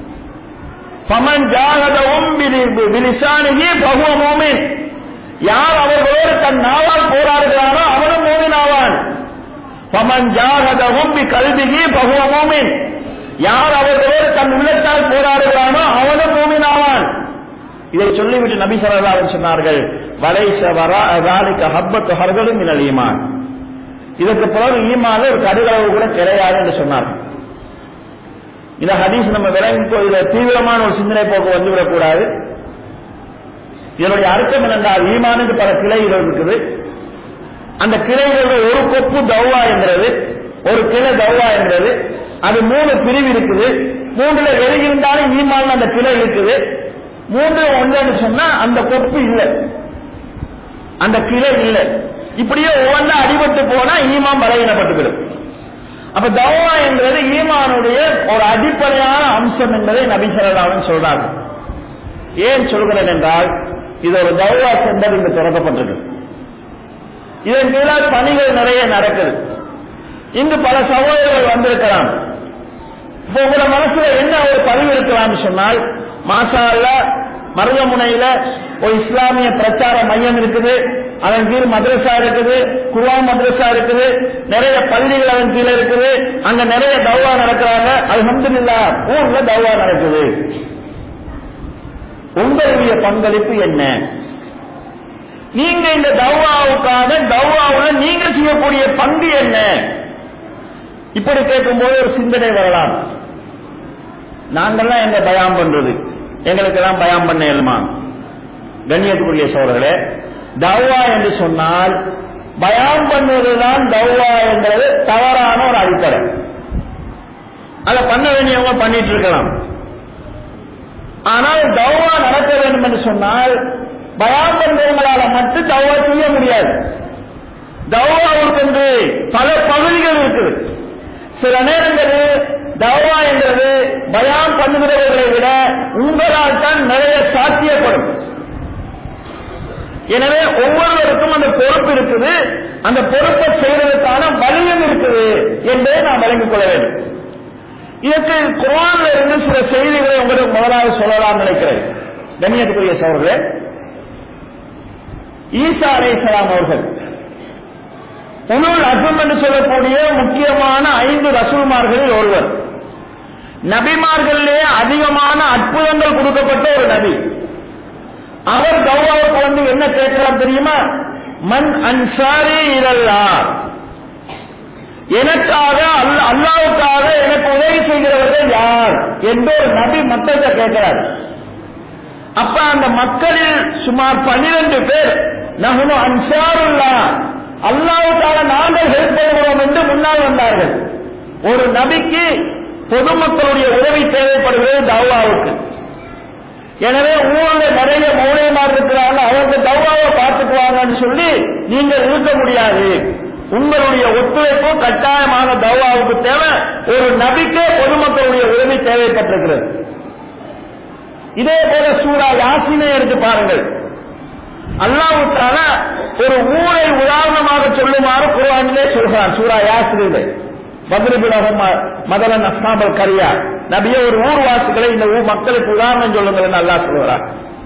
பமன் ஜாகதவும் பிலிசானிகி பகுவ மூமின் யார் அவர்களோடு தன் நாவால் போராடுகிறானோ அவனும் மூமினாவான் பமன் ஜாகதவும் பி கல்விகி பகுவ மூமின் யார் அவர்களோடு தன் உள்ளத்தால் போராடுகிறானோ அவனும் மூமினாவான் இதை சொல்லிவிட்டு நபி ஸல்லல்லாஹு சொன்னார்கள் வலைச வரா அதாலிக ஹப்பத்து ஹர்களும் மினல் ஈமான் இதற்கு பிறகு ஈமான ஒரு கடுகளவு கூட கிடையாது என்று சொன்னார் இந்த ஹதீஸ் நம்ம விளங்கி இதுல தீவிரமான ஒரு சிந்தனை போக்கு வந்துவிடக்கூடாது இதனுடைய அர்த்தம் என்னென்றால் ஈமானுக்கு பல கிளைகள் இருக்குது அந்த கிளைகள் ஒரு கொப்பு தௌவா என்கிறது ஒரு கிளை தௌவா என்கிறது அது மூணு பிரிவு இருக்குது மூன்றுல எது இருந்தாலும் ஈமான் அந்த கிளை இருக்குது மூன்று ஒன்றுன்னு சொன்னா அந்த கொப்பு இல்லை அந்த கிளை இல்லை இப்படியே ஒவ்வொன்றா அடிபட்டு போனா ஈமான் பலவீனப்பட்டுவிடும் அப்ப தவா என்பது ஈமானுடைய ஒரு அடிப்படையான அம்சம் என்பதை நபி சொல்லலாம் சொல்றாங்க ஏன் சொல்கிறேன் என்றால் இது ஒரு தவா சென்டர் இங்கு திறக்கப்பட்டிருக்கு இதன் கீழால் பணிகள் நிறைய நடக்குது இங்கு பல சகோதரர்கள் வந்திருக்கலாம் இப்போ உங்களோட மனசுல என்ன ஒரு பதிவு இருக்கலாம்னு சொன்னால் மாசா மருதமுனையில ஒரு இஸ்லாமிய பிரச்சார மையம் இருக்குது அதன் கீழ் மദ്രസா இருக்குது குர்ஆன் மദ്രസா இருக்குது நிறைய பள்ளிகள் அதன் கீழே இருக்குது அங்க நிறைய தௌவா நடக்கிறாங்க அல்ஹம்துலில்லாஹ் ஊர்ல தௌவா நடக்குது உங்களுடைய பங்களிப்பு என்ன நீங்க இந்த தௌவாவுக்காக தௌவாவுல நீங்க செய்யக்கூடிய பங்கு என்ன இப்படி கேட்கும்போது ஒரு சிந்தனை வரலாம் நாங்கெல்லாம் எங்க பயாம் பண்றது எங்களுக்கு எல்லாம் பயாம் பண்ண இயலுமா கண்ணியத்துக்குரிய சோழர்களே தௌவா என்று சொன்னால் பயாம் பண்ணுவதுதான் தௌவா என்றது தவறான ஒரு அடிப்படை அதை பண்ண வேண்டியவங்க பண்ணிட்டு இருக்கலாம் ஆனால் தௌவா நடக்க வேண்டும் என்று சொன்னால் பயாம் பண்றவங்களால மட்டும் தௌவா செய்ய முடியாது தௌவாவுக்கு என்று பல பகுதிகள் இருக்குது சில நேரங்களில் தவா என்றது பயான் பண்ணுகிறவர்களை விட உங்களால் தான் நிறைய சாத்தியப்படும் எனவே ஒவ்வொருவருக்கும் அந்த பொறுப்பு இருக்குது அந்த பொறுப்பை செய்வதற்கான வலியும் இருக்குது என்பதை நாம் விளங்கிக் கொள்ள வேண்டும் இதற்கு குரான்ல இருந்து சில செய்திகளை உங்களுக்கு முதலாவது சொல்லலாம் நினைக்கிறேன் கண்ணியத்துக்குரிய சோழர்களே ஈசா அலை அவர்கள் உணவு அசம் என்று சொல்லக்கூடிய முக்கியமான ஐந்து ரசூல்மார்களில் ஒருவர் நபிமார்களிலே அதிகமான அற்புதங்கள் கொடுக்கப்பட்ட ஒரு நபி அவர் தௌவாவுக்கு வந்து என்ன கேட்கிறார் தெரியுமா மன் அன்சாரி இரல்லா எனக்காக அல்ல அல்லாவுக்காக எனக்கு உதவி செய்கிறவர்கள் யார் என்று ஒரு நபி மக்கள்கிட்ட கேட்கிறார் அப்ப அந்த மக்களில் சுமார் பன்னிரண்டு பேர் நகுனு அன்சாருல்லா அல்லாவுக்காக நாங்கள் ஹெல்ப் பண்ணுகிறோம் என்று முன்னால் வந்தார்கள் ஒரு நபிக்கு பொதுமக்களுடைய உதவி தேவைப்படுகிறது தௌவாவுக்கு எனவே ஊர்ல நிறைய மூலியமார் இருக்கிறாங்க அவங்க தௌவாவை பார்த்துக்குவாங்கன்னு சொல்லி நீங்கள் இருக்க முடியாது உங்களுடைய ஒத்துழைப்பு கட்டாயமாக தௌவாவுக்கு தேவை ஒரு நபிக்கே பொதுமக்களுடைய உதவி தேவைப்பட்டிருக்கிறது இதே போல சூரா யாசினை எடுத்து பாருங்கள் அல்லாவுக்கான ஒரு ஊரை உதாரணமாக சொல்லுமாறு குர்ஆனிலே சொல்கிறான் சூரா யாசினிலே பத்ரிபிலகம் மதலன் அஸ்னாபல் கரியா நபிய ஒரு ஊர்வாசிகளை இந்த ஊர் மக்களுக்கு உதாரணம் சொல்லுங்கள் அல்லாஹ் சொல்கிறார்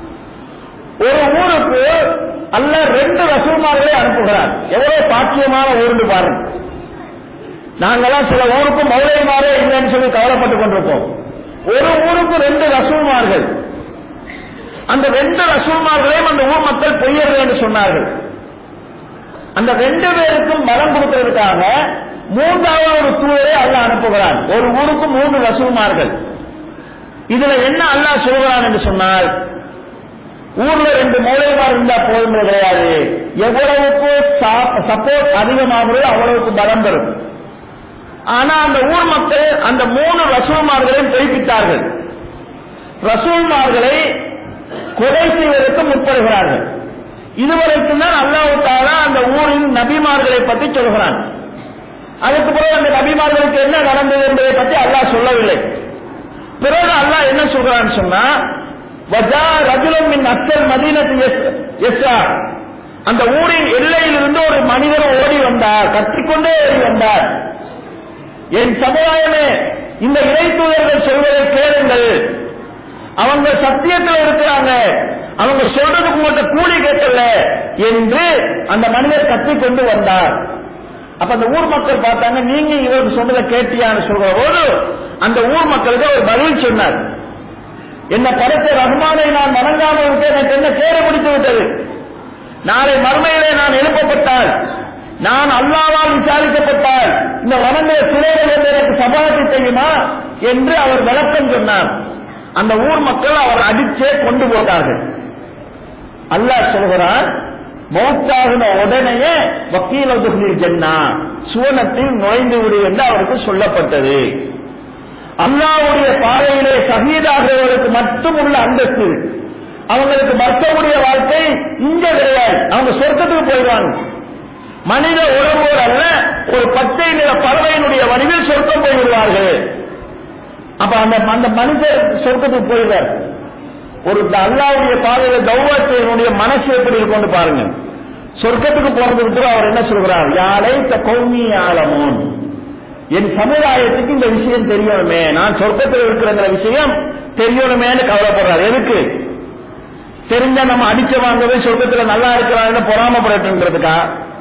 ஒரு ஊருக்கு அல்ல ரெண்டு ரசூமார்களை அனுப்புகிறார் எவ்வளவு பாக்கியமான ஊருன்னு பாருங்க நாங்கெல்லாம் சில ஊருக்கு மௌலைமாரே இல்லைன்னு சொல்லி கவலைப்பட்டுக் கொண்டிருப்போம் ஒரு ஊருக்கு ரெண்டு ரசூமார்கள் அந்த ரெண்டு ரசூல்மார்களையும் அந்த ஊர் மக்கள் பொய்யர்கள் என்று சொன்னார்கள் அந்த ரெண்டு பேருக்கும் பலம் கொடுக்கிறதுக்காக மூன்றாவது ஒரு தூதரை அல்லாஹ் அனுப்புகிறான் ஒரு ஊருக்கு மூன்று ரசூல்மார்கள் இதுல என்ன அல்லாஹ் சொல்கிறான் என்று சொன்னால் ஊர்ல ரெண்டு மூலைமார் இருந்தா போதும் கிடையாது எவ்வளவுக்கு சப்போர்ட் அதிகமாகிறதோ அவ்வளவுக்கு பலம் பெறும் ஆனா அந்த ஊர் மக்கள் அந்த மூணு ரசூல்மார்களையும் பொய்ப்பித்தார்கள் ரசூல்மார்களை கொலை செய்வதற்கு முற்படுகிறார்கள் இதுவரைக்கும் தான் அல்லாவுக்காக அந்த ஊரின் நபிமார்களை பற்றி சொல்கிறான் அதுக்கு பிறகு அந்த நபிமார்களுக்கு என்ன நடந்தது என்பதை பற்றி அல்லாஹ் சொல்லவில்லை பிறகு அல்லாஹ் என்ன சொல்றான்னு சொன்னா வஜா ரஜுலம் மின் அச்சல் மதீனத்து எஸ்ரா அந்த ஊரின் எல்லையிலிருந்து ஒரு மனிதர் ஓடி வந்தார் கத்திக்கொண்டே ஓடி வந்தார் என் சமுதாயமே இந்த இறை தூதர்கள் சொல்வதை கேளுங்கள் அவங்க சத்தியத்தில் இருக்கிறாங்க அவங்க சொல்றதுக்கு மட்டும் கூலி கேட்கல என்று அந்த மனிதர் கத்திக் கொண்டு வந்தார் அப்ப அந்த ஊர் மக்கள் பார்த்தாங்க நீங்க இவருக்கு சொன்னதை கேட்டியான்னு சொல்ற போது அந்த ஊர் மக்களுக்கு அவர் பதில் சொன்னார் என்ன படைத்த ரஹ்மானை நான் வணங்காமல் விட்டு எனக்கு என்ன கேடு பிடித்து விட்டது நாளை மறுமையிலே நான் எழுப்பப்பட்டால் நான் அல்லாவால் விசாரிக்கப்பட்டால் இந்த வணங்கிய சிலைகள் என்று எனக்கு சபாத்தி தெரியுமா என்று அவர் விளக்கம் சொன்னார் அந்த ஊர் மக்கள் அவர் அடிச்சே கொண்டு போட்டார்கள் அல்லாஹ் சொல்கிறான் மௌத்தாகின உடனேயே வக்கீல துகில் ஜன்னா சுவனத்தில் நுழைந்து விடு என்று அவருக்கு சொல்லப்பட்டது அல்லாவுடைய பாதையிலே சகிதாகிறவர்களுக்கு மட்டும் உள்ள அந்தஸ்து அவங்களுக்கு மற்றவுடைய வாழ்க்கை இங்க கிடையாது அவங்க சொர்க்கத்துக்கு போயிடுவாங்க மனித உறவோடு அல்ல ஒரு பச்சை நிற பறவையினுடைய வடிவில் சொர்க்கம் போய்விடுவார்கள் அப்ப அந்த அந்த மனிதர் சொர்க்கத்துக்கு போயிடுவார் ஒரு அல்லாவுடைய பாதையில கௌரவத்தினுடைய மனசு எப்படி இருக்கும்னு பாருங்க சொர்க்கத்துக்கு போறதுக்கு அவர் என்ன சொல்கிறார் யாரை கௌமி ஆலமோன் என் சமுதாயத்துக்கு இந்த விஷயம் தெரியணுமே நான் சொர்க்கத்தில் இருக்கிறங்கிற விஷயம் தெரியணுமேன்னு கவலைப்படுறார் எதுக்கு தெரிஞ்சா நம்ம அடிச்ச வாங்கவே சொர்க்கத்துல நல்லா இருக்கிறான்னு பொறாமப்படட்டுங்கிறதுக்கா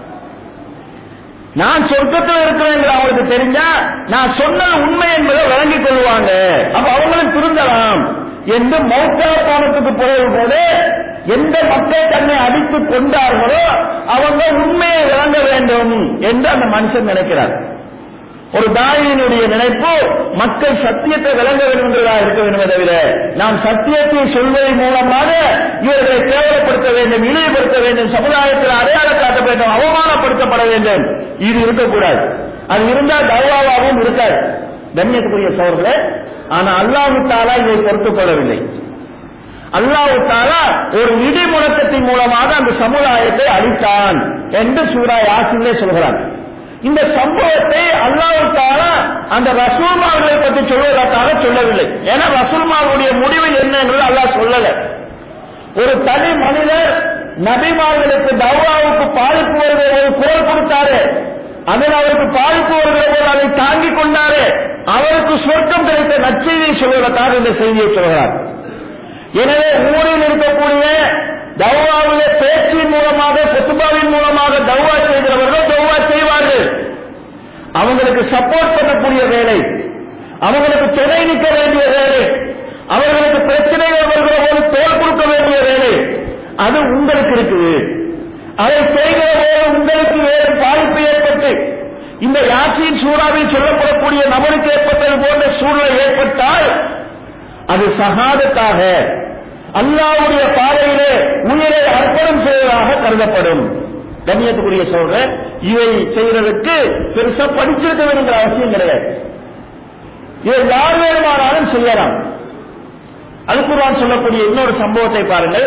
நான் சொர்க்கத்தில் இருக்கிறேங்கிற அவங்களுக்கு தெரிஞ்சா நான் சொன்னது உண்மை என்பதை விளங்கிக் கொள்வாங்க அப்ப அவங்களும் திருந்தலாம் என்று மௌத்தா பானத்துக்கு போறது போல எந்த மக்கள் தன்னை அடித்து கொண்டார்களோ அவங்க உண்மையை விளங்க வேண்டும் என்று அந்த மனுஷன் நினைக்கிறார் ஒரு தாயினுடைய நினைப்பு மக்கள் சத்தியத்தை விளங்க வேண்டும் என்றதாக இருக்க வேண்டுமே தவிர நாம் சத்தியத்தை சொல்வதன் மூலமாக இவர்களை கேவலப்படுத்த வேண்டும் இழிவுபடுத்த வேண்டும் சமுதாயத்தில் அடையாளம் காட்ட வேண்டும் அவமானப்படுத்தப்பட வேண்டும் இது இருக்கக்கூடாது அது இருந்தால் தவாவாகவும் இருக்காது கண்ணியத்துக்குரிய சோழர்களே ஆனா அல்லாஹு தாலா இதை பொறுத்துக் கொள்ளவில்லை அல்லாஹு தாலா ஒரு இடி முழக்கத்தின் மூலமாக அந்த சமுதாயத்தை அழித்தான் என்று சூரா யாசிலே சொல்கிறான் இந்த சம்பவத்தை அல்லாஹு தாலா அந்த ரசூல்மார்களை பற்றி சொல்வதற்காக சொல்லவில்லை ஏன்னா ரசூல்மார்களுடைய முடிவு என்ன என்பது அல்லாஹ் சொல்லல ஒரு தனி மனிதர் நபிமார்களுக்கு தவாவுக்கு பாதிப்பு வருகிற ஒரு குரல் கொடுத்தாரு அதில் அவருக்கு பாதிப்பு வருகிற போது அதை தாங்கிக் கொண்டாரு அவருக்கு சொர்க்கம் கிடைத்த நச்செய்தியை சொல்வதற்காக இந்த செய்தியை சொல்கிறார் எனவே ஊரில் இருக்கக்கூடிய தௌவாவிலே பேச்சின் மூலமாக குத்துபாவின் மூலமாக தௌவா செய்கிறவர்கள் தௌவா செய்வார்கள் அவங்களுக்கு சப்போர்ட் பண்ணக்கூடிய வேலை அவர்களுக்கு துணை நிற்க வேண்டிய வேலை அவர்களுக்கு பிரச்சனைகள் வருகிற போது தோல் கொடுக்க வேண்டிய வேலை அது உங்களுக்கு இருக்குது அதை செய்கிற போது உங்களுக்கு வேறு பாதிப்பு ஏற்பட்டு இந்த யாச்சியின் சூறாவில் சொல்லப்படக்கூடிய நபருக்கு ஏற்பட்டது போன்ற சூழ்நிலை ஏற்பட்டால் அது சகாதத்தாக அல்லாவுடைய பாதையிலே உயிரை அர்ப்பணம் செய்வதாக கருதப்படும் கண்ணியத்துக்குரிய சொல்ற இவை செய்யறதுக்கு பெருசா படிச்சிருக்க வேண்டிய அவசியம் கிடையாது இதை யார் வேணுமானாலும் செய்யலாம் அல்குர்ஆன் சொல்லக்கூடிய இன்னொரு சம்பவத்தை பாருங்கள்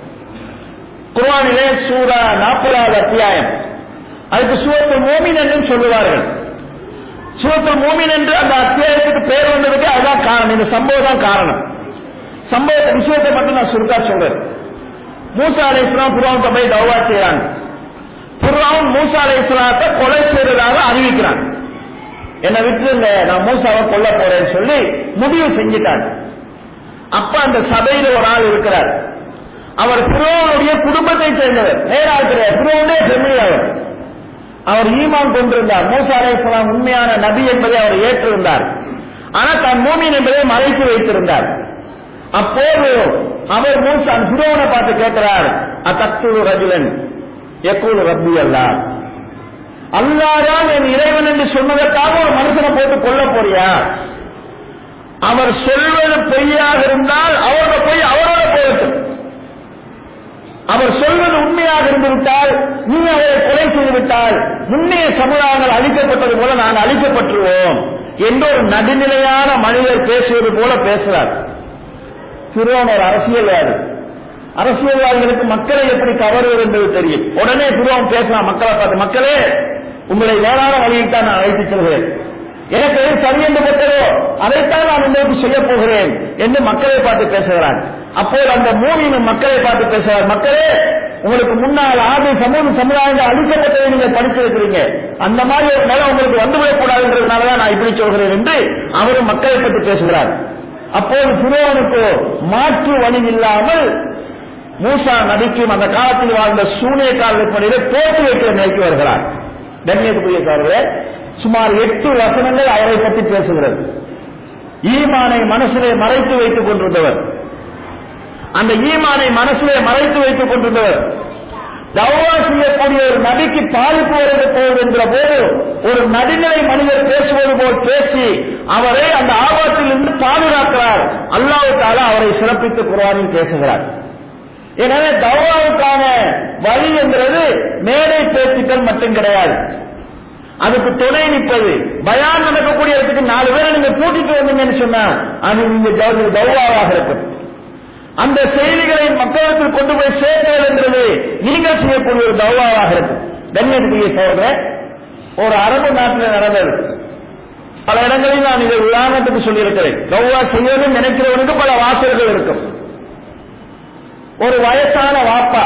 குர்ஆனிலே சூரா நாற்பதாவது அத்தியாயம் அதுக்கு சூரத்து மோமின் என்றும் சொல்லுவார்கள் சூரத்து மோமின் என்று அந்த அத்தியாயத்துக்கு பேர் வந்ததுக்கு அதுதான் காரணம் இந்த சம்பவம் தான் காரணம் சம்பவ விஷயத்தை மட்டும் நான் சுருக்கா சொல்றேன் மூசா அலை இஸ்லாம் புறாவுக்கு போய் தௌவா செய்யறாங்க புறாவும் மூசா அலை இஸ்லாத்தை கொலை செய்ததாக அறிவிக்கிறான் என்னை விட்டுருங்க நான் மூசாவை கொல்ல போறேன்னு சொல்லி முடிவு செஞ்சிட்டாங்க அப்ப அந்த சபையில ஒரு ஆள் இருக்கிறார் அவர் புரோனுடைய குடும்பத்தை சேர்ந்தவர் நேரா இருக்கிறார் புரோனே ஃபெமிலி அவர் அவர் ஈமான் கொண்டிருந்தார் மூசா அலைஹிஸ்ஸலாம் உண்மையான நபி என்பதை அவர் ஏற்றிருந்தார் ஆனா தன் மூமின் என்பதை மறைத்து வைத்திருந்தார் அப்போது அவர் மூசா புரோனை பார்த்து கேட்கிறார் அத்தக்துரு ரஜுலன் எக்கூலு ரப்பி அல்லா அல்லாதான் என் இறைவன் என்று சொன்னதற்காக ஒரு மனுஷனை போட்டு கொல்ல போறியா அவர் சொல்வது பொய்யாக இருந்தால் அவரோட பொய் அவரோட போகட்டும் அவர் சொல்வது உண்மையாக இருந்துவிட்டால் நீ அவரை கொலை செய்து விட்டால் முன்னைய சமுதாயங்கள் அழிக்கப்பட்டது போல நாங்கள் அழிக்கப்பட்டுருவோம் என்று ஒரு நடுநிலையான மனிதர் பேசுவது போல பேசுறார் சிறுவன் ஒரு அரசியல்வாதி அரசியல்வாதிகளுக்கு மக்களை எப்படி கவருவது என்பது தெரியும் உடனே சிறுவன் பேசலாம் மக்களை பார்த்து மக்களே உங்களை வேளாண் வழியில் தான் நான் அழைத்துச் செல்கிறேன் எனக்கு எது சரி என்று பட்டதோ அதைத்தான் நான் உங்களுக்கு செய்ய போகிறேன் என்று மக்களை பார்த்து பேசுகிறான் அப்போது அந்த மூவியின் மக்களை பார்த்து பேசுகிறார் மக்களே உங்களுக்கு முன்னால் ஆதி சமூக சமுதாயங்கள் அழிக்கப்பட்டதை நீங்க படிச்சிருக்கிறீங்க அந்த மாதிரி ஒரு நிலை உங்களுக்கு வந்துவிடக்கூடாதுன்றதுனாலதான் நான் இப்படி சொல்கிறேன் என்று அவரும் மக்களை பற்றி பேசுகிறார் அப்போது சிறுவனுக்கு மாற்று வழி இல்லாமல் மூசா நபிக்கும் அந்த காலத்தில் வாழ்ந்த சூனியக்காரர்களுக்கு இடையிலே போட்டு வைக்கிற நிலைக்கு வருகிறார் கண்ணியத்துக்குரிய சுமார் எட்டு வசனங்கள் அவரை பற்றி பேசுகிறது ஈமானை மனசிலே மறைத்து வைத்துக் கொண்டிருந்தவர் அந்த ஈமானை மனசிலே மறைத்து வைத்துக் கொண்டிருந்தவர் தௌவா செய்யக்கூடிய ஒரு நபிக்கு பாதிப்பு வருவது போவது என்ற போது ஒரு நடுநிலை மனிதர் பேசுவது போல் பேசி அவரை அந்த ஆபத்தில் இருந்து பாதுகாக்கிறார் அல்லாஹு தாலா அவரை சிறப்பித்து குரானில் பேசுகிறார் எனவே தௌவாவுக்கான வழி என்கிறது மேடை பேச்சுக்கள் மட்டும் கிடையாது அதுக்கு துணை நிற்பது பயான் நடக்கக்கூடிய இடத்துக்கு நாலு பேரை நீங்க கூட்டிட்டு வந்தீங்கன்னு சொன்னா அது நீங்க கௌரவாக இருக்கும் அந்த செய்திகளை மக்களுக்கு கொண்டு போய் சேர்த்தல் என்றது நீங்கள் செய்யக்கூடிய ஒரு கௌரவாக இருக்கும் கண்ணியத்துக்குரிய சோதர ஒரு அரபு நாட்டில் நடந்தது பல இடங்களில் நான் இதை உதாரணத்துக்கு சொல்லியிருக்கிறேன் கௌரவா செய்யணும்னு நினைக்கிறவனுக்கு பல வாசல்கள் இருக்கும் ஒரு வயசான வாப்பா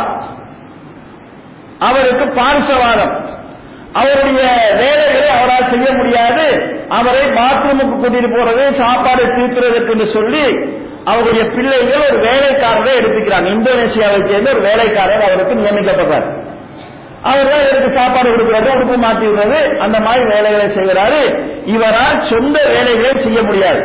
அவருக்கு பார்சவாதம் அவருடைய வேலைகளை அவரால் செய்ய முடியாது அவரை பாத்ரூமுக்கு கூட்டிட்டு போறது சாப்பாடு தீர்த்துறதுக்கு சொல்லி அவருடைய பிள்ளைகள் ஒரு வேலைக்காரரை எடுத்துக்கிறாங்க இந்தோனேசியாவை சேர்ந்த ஒரு வேலைக்காரர் அவருக்கு நியமிக்கப்படுறார் அவர் தான் இவருக்கு சாப்பாடு கொடுக்கிறது உடுப்பு மாற்றி விடுறது அந்த மாதிரி வேலைகளை செய்கிறாரு இவரால் சொந்த வேலைகளை செய்ய முடியாது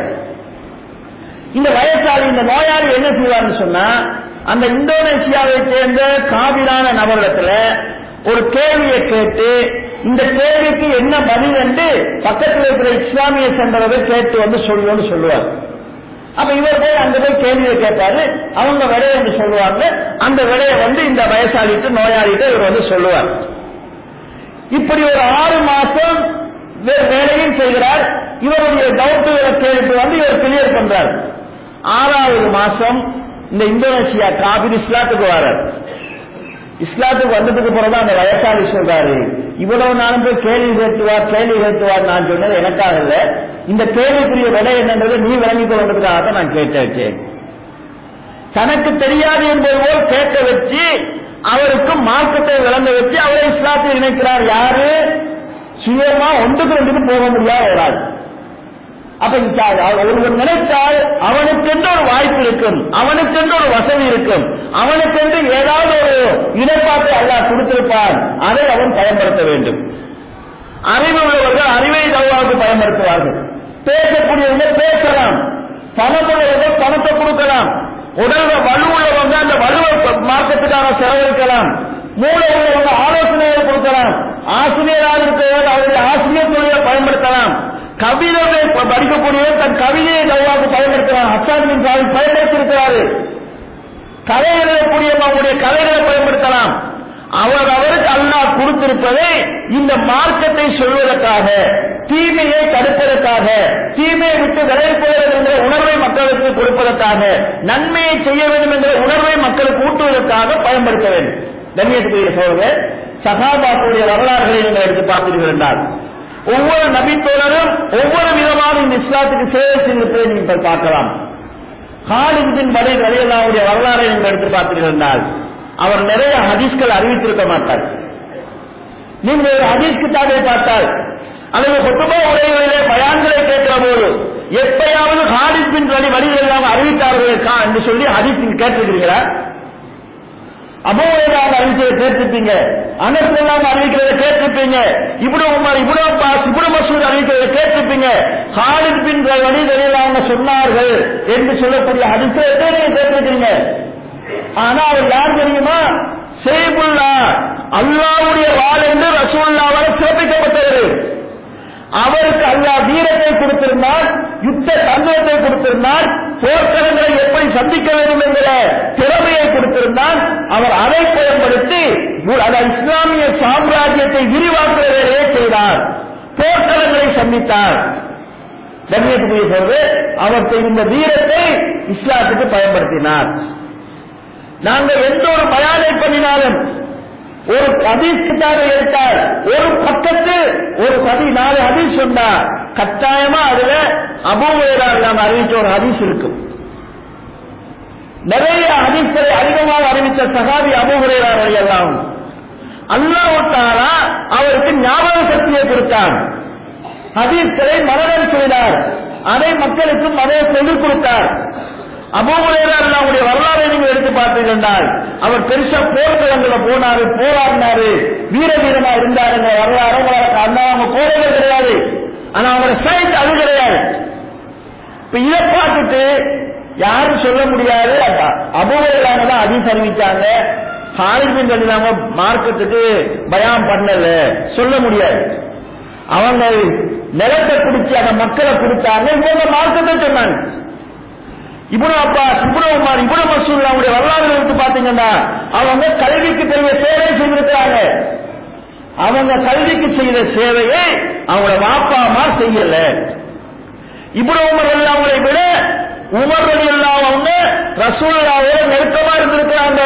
இந்த வயசாளி இந்த நோயாளி என்ன செய்வார்னு சொன்னா அந்த இந்தோனேசியாவை சேர்ந்த காவிரான நபரிடத்துல ஒரு கேள்வியை கேட்டு இந்த கேள்விக்கு என்ன பதில் என்று பக்கத்தில் இருக்கிற இஸ்லாமிய சென்றவரை கேட்டு வந்து சொல்லுவோம்னு சொல்லுவார் அப்ப இவர் போய் அங்க போய் கேள்வியை கேட்பாரு அவங்க விடையை வந்து சொல்லுவாங்க அந்த விடையை வந்து இந்த வயசாளிட்டு நோயாளிட்டு இவர் வந்து சொல்லுவார் இப்படி ஒரு ஆறு மாசம் வேறு வேலையும் செய்கிறார் இவருடைய டவுட்டுகளை கேட்டு வந்து இவர் கிளியர் பண்றார் ஆறாவது மாசம் இந்த இந்தோனேசியா காபிர் இஸ்லாத்துக்கு வரார் இஸ்லாத்துக்கு வந்ததுக்கு பிறகு அந்த வயசாளி சொல்றாரு இவ்வளவு நாளும் போய் கேள்வி கேட்டுவார் கேள்வி கேட்டுவார் நான் சொன்னது எனக்காக இல்ல இந்த கேள்விக்குரிய விலை என்னன்றது நீ விளங்கிக் கொள்வதற்காக நான் கேட்டு வச்சேன் தனக்கு தெரியாது என்பது போல் கேட்க வச்சு அவருக்கு மார்க்கத்தை விளங்க வச்சு அவரை இஸ்லாத்தில் இணைக்கிறார் யாரு சுயமா ஒன்றுக்கு ரெண்டுக்கு போக முடியாத ஒரு ஆள் அப்ப ஒருவர் நினைத்தால் அவனுக்கென்று ஒரு வாய்ப்பு இருக்கும் அவனுக்கென்று ஒரு வசதி இருக்கும் அவனுக்கென்று ஏதாவது ஒரு இடப்பாட்டை அல்லாஹ் கொடுத்திருப்பான் அதை அவன் பயன்படுத்த வேண்டும் அறிவு உள்ளவர்கள் அறிவை தவாவுக்கு பயன்படுத்துவார்கள் பேசக்கூடியவங்க பேசலாம் பணம் உள்ளவங்க பணத்தை கொடுக்கலாம் உடல்ல வலு உள்ளவங்க அந்த வலுவை மார்க்கத்துக்காக செலவழிக்கலாம் மூளை உள்ளவங்க ஆலோசனைகள் கொடுக்கலாம் ஆசிரியராக இருக்கிறவர் அவருடைய ஆசிரியர் தொழிலை பயன்படுத்தலாம் கவிதை படிக்கக்கூடியவர் தன் கவிதையை தவாக்கு பயன்படுத்தலாம் ஹசான் பின் சாஹிப் பயன்படுத்தி இருக்கிறாரு கதை எழுதக்கூடிய அவருடைய கதைகளை பயன்படுத்தலாம் அவர் அவருக்கு அல்லாஹ் கொடுத்திருப்பதை இந்த மார்க்கத்தை சொல்வதற்காக தீமையை தடுப்பதற்காக தீமையை விட்டு விளைவிப்பதற்கு என்ற உணர்வை மக்களுக்கு கொடுப்பதற்காக நன்மையை செய்ய வேண்டும் என்ற உணர்வை மக்களுக்கு ஊட்டுவதற்காக பயன்படுத்த வேண்டும் கண்ணியத்துக்குரிய சோழர் சகாபாக்களுடைய வரலாறுகளை நீங்கள் எடுத்து பார்த்தீர்கள் என்றால் ஒவ்வொரு நபித்தோழரும் ஒவ்வொரு விதமான இந்த இஸ்லாத்துக்கு சேவை செய்திருப்பதை நீங்கள் பார்க்கலாம் ஹாலிதின் வரை வரையலாவுடைய வரலாறை நீங்கள் எடுத்து பார்த்தீர்கள் என்றால் அவர் நிறைய ஹதீஸ்கள் அறிவித்திருக்க மாட்டார் நீங்கள் ஒரு ஹதீஸ் கிட்டாபை பார்த்தால் அல்லது கொத்துபா உரைகளிலே பயான்களை கேட்கிற போது எப்பயாவது ஹாலித் பின் வழி வழிகள் எல்லாம் அறிவித்தார்களா என்று சொல்லி ஹதீஸ் நீங்க கேட்டிருக்கிறீங்களா அபோவேதாம் அறிவிச்சதை கேட்டிருப்பீங்க அனஸ் எல்லாம் அறிவிக்கிறத கேட்டிருப்பீங்க Ibn Umar Ibn Abbas Ibn Masud அறிவிக்கிறத கேட்டிருப்பீங்க ஹாலித் பின் வழி அவங்க சொன்னார்கள் என்று சொல்லக்கூடிய ஹதீஸை எத்தனை நீங்க கேட்டிருக்கீங்க ஆனா அவர் யார் தெரியுமா சேபுல்லா அல்லாவுடைய வாள் என்று ரசூல்லாவால் சிறப்பிக்கப்பட்டவர் அவருக்கு அல்லாஹ் வீரத்தை கொடுத்திருந்தார் யுத்த தன்மையத்தை கொடுத்திருந்தார் போர்க்களங்களை எப்படி சந்திக்க வேண்டும் என்கிற திறமையை கொடுத்திருந்தார் அவர் அதை பயன்படுத்தி அந்த இஸ்லாமிய சாம்ராஜ்யத்தை விரிவாக்குற வேலையை செய்தார் போர்க்களங்களை சந்தித்தார் கண்ணியத்துக்குரிய சொல்வது அவர் இந்த வீரத்தை இஸ்லாத்துக்கு பயன்படுத்தினார் நாங்கள் எந்த ஒரு பயானை பண்ணினாலும் ஒரு ஹதீஸ் கிட்டாபை எடுத்தால் ஒரு பக்கத்து ஒரு பதி நாலு ஹதீஸ் சொன்னா கட்டாயமா அதுல அபூவேரால் நாம் அறிவிச்ச ஒரு ஹதீஸ் இருக்கும் நிறைய ஹதீஸ்களை அதிகமாக அறிவித்த சகாபி அபூஹுரேரார் எல்லாம் அல்லாஹாலா அவருக்கு ஞாபக சக்தியை கொடுத்தான் ஹதீஸ்களை மரணம் செய்தார் அதை மக்களுக்கு மத சொல்லிக் கொடுத்தார் அபோகுலேராவுடைய வரலாறை நீங்க எடுத்து பார்த்தீர்கள் அவர் பெருசா போர்க்களங்கள போனாரு போராடினாரு வீர வீரமா இருந்தாருங்க வரலாறு உங்களுக்கு அந்த அவங்க போறதே கிடையாது ஆனா அவங்களோட சைட் அது கிடையாது இப்ப இதை பார்த்துட்டு யாரும் சொல்ல முடியாது அபோகுலேராங்க தான் அதிகம் அறிவிச்சாங்க ஹாலிபின் சொல்லினாங்க மார்க்கத்துக்கு பயம் பண்ணல சொல்ல முடியாது அவங்க நிலத்தை பிடிச்சி அந்த மக்களை கொடுத்தாங்க இவங்க மார்க்கத்தை சொன்னாங்க இபுன அப்பாஸ் இபுன உமார் இபுன மசூல் அவங்களுடைய வரலாறு எடுத்து பாத்தீங்கன்னா அவங்க கல்விக்கு பெரிய சேவை செய்திருக்கிறாங்க அவங்க கல்விக்கு செய்த சேவையை அவங்களோட வாப்பா அம்மா செய்யல இபுன உமர் அவங்களை விட உமர் அலி எல்லாம் அவங்க ரசூல்லாவோட நெருக்கமா இருந்திருக்கிறாங்க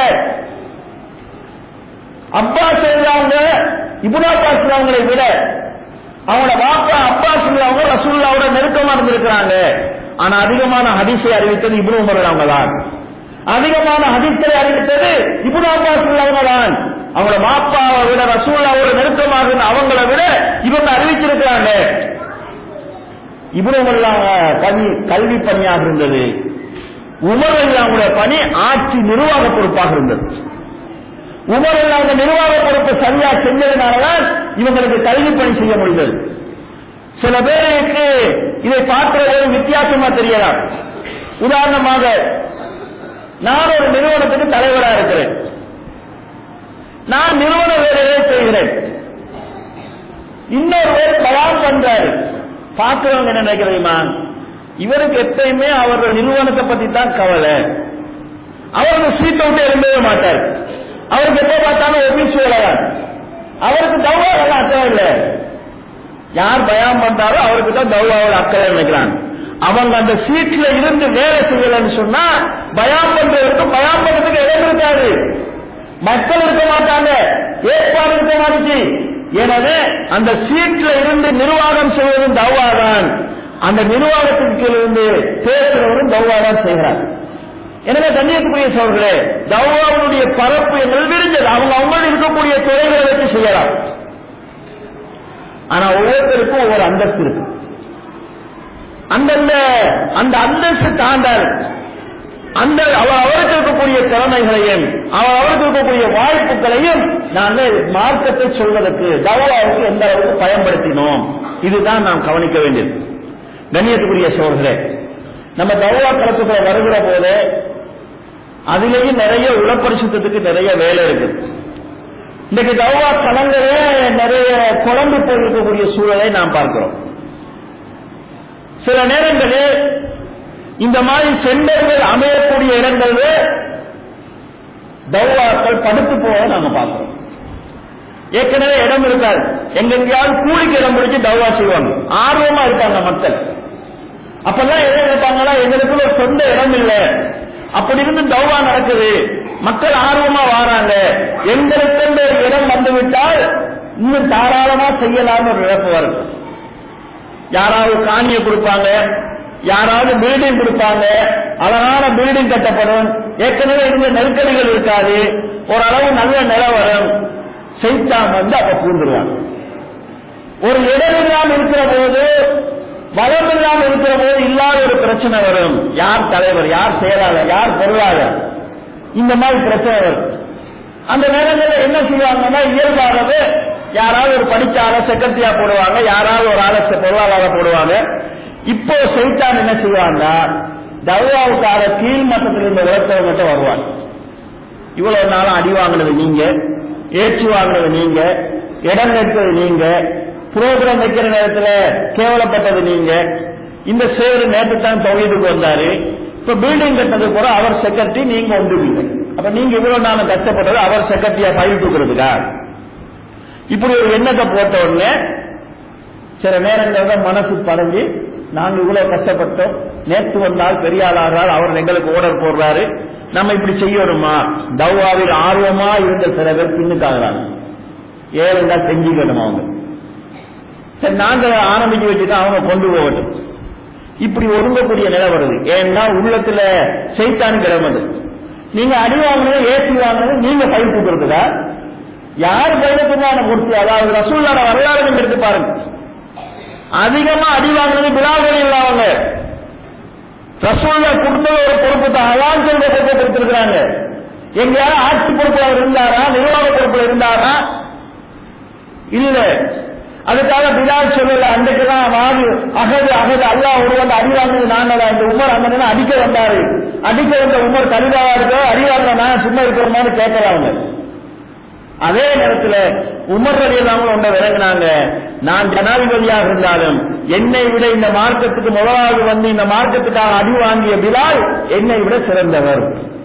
அப்பாஸ் அவங்க இபுன அப்பாஸ் அவங்களை விட அவங்களோட வாப்பா அப்பாஸ் அவங்க ரசூல்லாவோட நெருக்கமா இருந்திருக்கிறாங்க ஆனா அதிகமான ஹதீஸை அறிவித்தது இப்னு உமர் அவங்க தான் அதிகமான ஹதீஸ்களை அறிவித்தது இப்னு அப்பாஸ் அவங்க தான் அவங்களோட மாப்பாவை விட ரசூல்லாவோட நெருக்கமாக இருந்த அவங்கள விட இவங்க அறிவிச்சிருக்கிறாங்க இப்னு உமர் அவங்க பணி கல்வி பணியாக இருந்தது உமர் அவங்களுடைய பணி ஆட்சி நிர்வாக பொறுப்பாக இருந்தது உமர் அவங்க நிர்வாக பொறுப்பு சரியா செஞ்சதுனாலதான் இவங்களுக்கு கல்வி பணி செய்ய முடிந்தது சில பேருக்கு இதை பார்க்கிறது வித்தியாசமா தெரியலாம் உதாரணமாக நான் ஒரு நிறுவனத்துக்கு தலைவராக இருக்கிறேன் நான் நிறுவன வேலையை செய்கிறேன் இன்னொரு பேர் பயான் பண்றாரு பார்க்கிறவங்க என்ன நினைக்கிறீமா இவருக்கு எப்பயுமே அவர்கள் நிறுவனத்தை பத்தி தான் கவலை அவருக்கு சீட்டை விட்டு எழுந்தவே மாட்டார் அவருக்கு எப்ப பார்த்தாலும் ஒபிஸ் வேலைதான் அவருக்கு தவறா வேலை அக்கறை இல்லை யார் பயம் பண்றாரோ அவருக்கு தான் தௌவாவோட அக்கறை நினைக்கிறாங்க அவங்க அந்த சீட்ல இருந்து வேலை செய்யலன்னு சொன்னா பயம் பண்றவருக்கு பயம் பண்றதுக்கு இடம் இருக்காது மக்கள் இருக்க மாட்டாங்க ஏற்பாடு இருக்க மாட்டுச்சு எனவே அந்த சீட்ல இருந்து நிர்வாகம் செய்வதும் தௌவா தான் அந்த நிர்வாகத்திற்கு இருந்து பேசுறவரும் தௌவா தான் செய்கிறார் எனவே கண்ணியத்துக்குரிய சோழர்களே தௌவாவுடைய பரப்பு என்பது விரிஞ்சது அவங்க அவங்களும் இருக்கக்கூடிய துறைகளை வச்சு செய்யலாம் ஆனா ஒவ்வொருத்தருக்கும் ஒவ்வொரு அந்தஸ்து இருக்கு அந்தந்த அந்த அந்தஸ்து தாண்டார் அந்த அவர் அவருக்கு இருக்கக்கூடிய திறமைகளையும் அவர் அவருக்கு இருக்கக்கூடிய வாய்ப்புகளையும் நாங்கள் மார்க்கத்தை சொல்வதற்கு தவாவுக்கு எந்த அளவுக்கு பயன்படுத்தினோம் இதுதான் நாம் கவனிக்க வேண்டியது கண்ணியத்துக்குரிய சோழர்களே நம்ம தௌவா களத்துக்குள்ள வருகிற போது அதுலேயும் நிறைய உளப்பரிசுத்தத்துக்கு நிறைய வேலை இருக்கு இன்னைக்கு தௌவா களங்களே நிறைய குழம்பு போயிருக்கக்கூடிய சூழலை நாம் பார்க்கிறோம் சில நேரங்களில் இந்த மாதிரி சென்டர்கள் அமையக்கூடிய இடங்களில் தௌவாக்கள் படுத்து போக நாம பார்க்கிறோம் ஏற்கனவே இடம் இருக்காது எங்கெங்கயாவது கூலிக்கு இடம் பிடிச்சு தௌவா செய்வாங்க ஆர்வமா இருக்காங்க மக்கள் அப்பெல்லாம் என்ன நினைப்பாங்களா எங்களுக்கு ஒரு சொந்த இடம் இல்லை அப்படி இருந்து தௌவா நடக்குது மக்கள் ஆர்வமா வாராங்க எங்களுக்கு ஒரு இடம் வந்துவிட்டால் இன்னும் தாராளமா செய்யலாம்னு ஒரு இழப்பு வரும் யாராவது காணியை கொடுப்பாங்க யாராவது பில்டிங் கொடுப்பாங்க அழகான பில்டிங் கட்டப்படும் ஏற்கனவே இருந்த நெருக்கடிகள் இருக்காது ஓரளவு நல்ல நிலை வரும் செய்தான் வந்து அப்ப பூந்துருவாங்க ஒரு இடம் இல்லாம இருக்கிற போது வளம் இல்லாம இருக்கிற போது இல்லாத ஒரு பிரச்சனை வரும் யார் தலைவர் யார் செயலாளர் யார் பொருளாளர் இந்த மாதிரி பிரச்சனை வரும் அந்த நேரங்களில் என்ன செய்வாங்கன்னா இயல்பாகவே யாராவது ஒரு படிச்ச ஆளை செக்ரட்டரியா போடுவாங்க யாராவது ஒரு ஆளை பொருளாளராக போடுவாங்க இப்போ செய்தான் என்ன செய்வாங்கன்னா தவாவுக்கார கீழ் மட்டத்தில் இருந்த உலகத்தவங்க மட்டும் வருவாங்க இவ்வளவு நாளும் அடி வாங்கினது நீங்க ஏற்றி வாங்கினது நீங்க இடம் எடுத்தது நீங்க புரோகிராம் வைக்கிற நேரத்தில் கேவலப்பட்டது நீங்க இந்த சேரு நேற்று தான் தொகையதுக்கு வந்தாரு இப்ப பில்டிங் கட்டது கூட அவர் செக்ரட்டரி நீங்க வந்துருவீங்க அப்ப நீங்க இவ்வளவு நாளும் கஷ்டப்பட்டது அவர் செக்ரட்டரியா ஃபைல் தூக்குறதுக்கா இப்படி ஒரு எண்ணத்தை போட்ட உடனே சில நேரங்கள்ல மனசு படங்கி நாங்க இவ்வளவு கஷ்டப்பட்டோம் நேற்று வந்தால் பெரிய ஆளாகிறார் அவர் எங்களுக்கு ஓர்டர் போடுறாரு நம்ம இப்படி செய்யணுமா தவ்வாவில் ஆர்வமா இருந்த சில பேர் பின்னுக்காகிறாங்க ஏழுந்தா செஞ்சுக்கணும் அவங்க சரி நாங்க ஆரம்பிச்சு வச்சுட்டு அவங்க கொண்டு போகட்டும் இப்படி ஒதுங்கக்கூடிய நிலை வருது ஏன்னா உள்ளத்துல செய்தான் கிடமது நீங்க அடி வாங்கினது ஏற்றி வாங்கினது நீங்க பயிர் தூக்குறதுக்கா யார் பயிரத்துக்கான கொடுத்து அதாவது ரசூல்லான வரலாறு நீங்க எடுத்து பாருங்க அதிகமா அடி வாங்கினது பிலால்கள் இல்லாமங்க ரசூல்லா கொடுத்தது ஒரு பொறுப்பு தான் அதான் சொல்ற பொறுப்பை கொடுத்திருக்கிறாங்க எங்கேயாவது ஆட்சி பொறுப்புல இருந்தாரா நிர்வாக பொறுப்புல இருந்தாரா இல்ல அதுக்காக பிலால் சொல்லல அன்றைக்குதான் வாது அகது அகது அல்லாஹ் ஒருவன் அடி வாங்கினது நாங்களா இந்த உமர் அந்த அடிக்க வந்தாரு அடிக்க வந்த உமர் கலிதாவா இருக்க அடி வாங்க நான் சும்மா இருக்கிறோமான்னு கேட்கறாங்க அதே நேரத்தில் உமர் அலியல்லாமல் ஒன்றை விளங்கினாங்க நான் ஜனாதிபதியாக இருந்தாலும் என்னை விட இந்த மார்க்கத்துக்கு முதலாவது வந்து இந்த மார்க்கத்துக்காக அடி வாங்கிய பிலால் என்னை விட சிறந்தவர்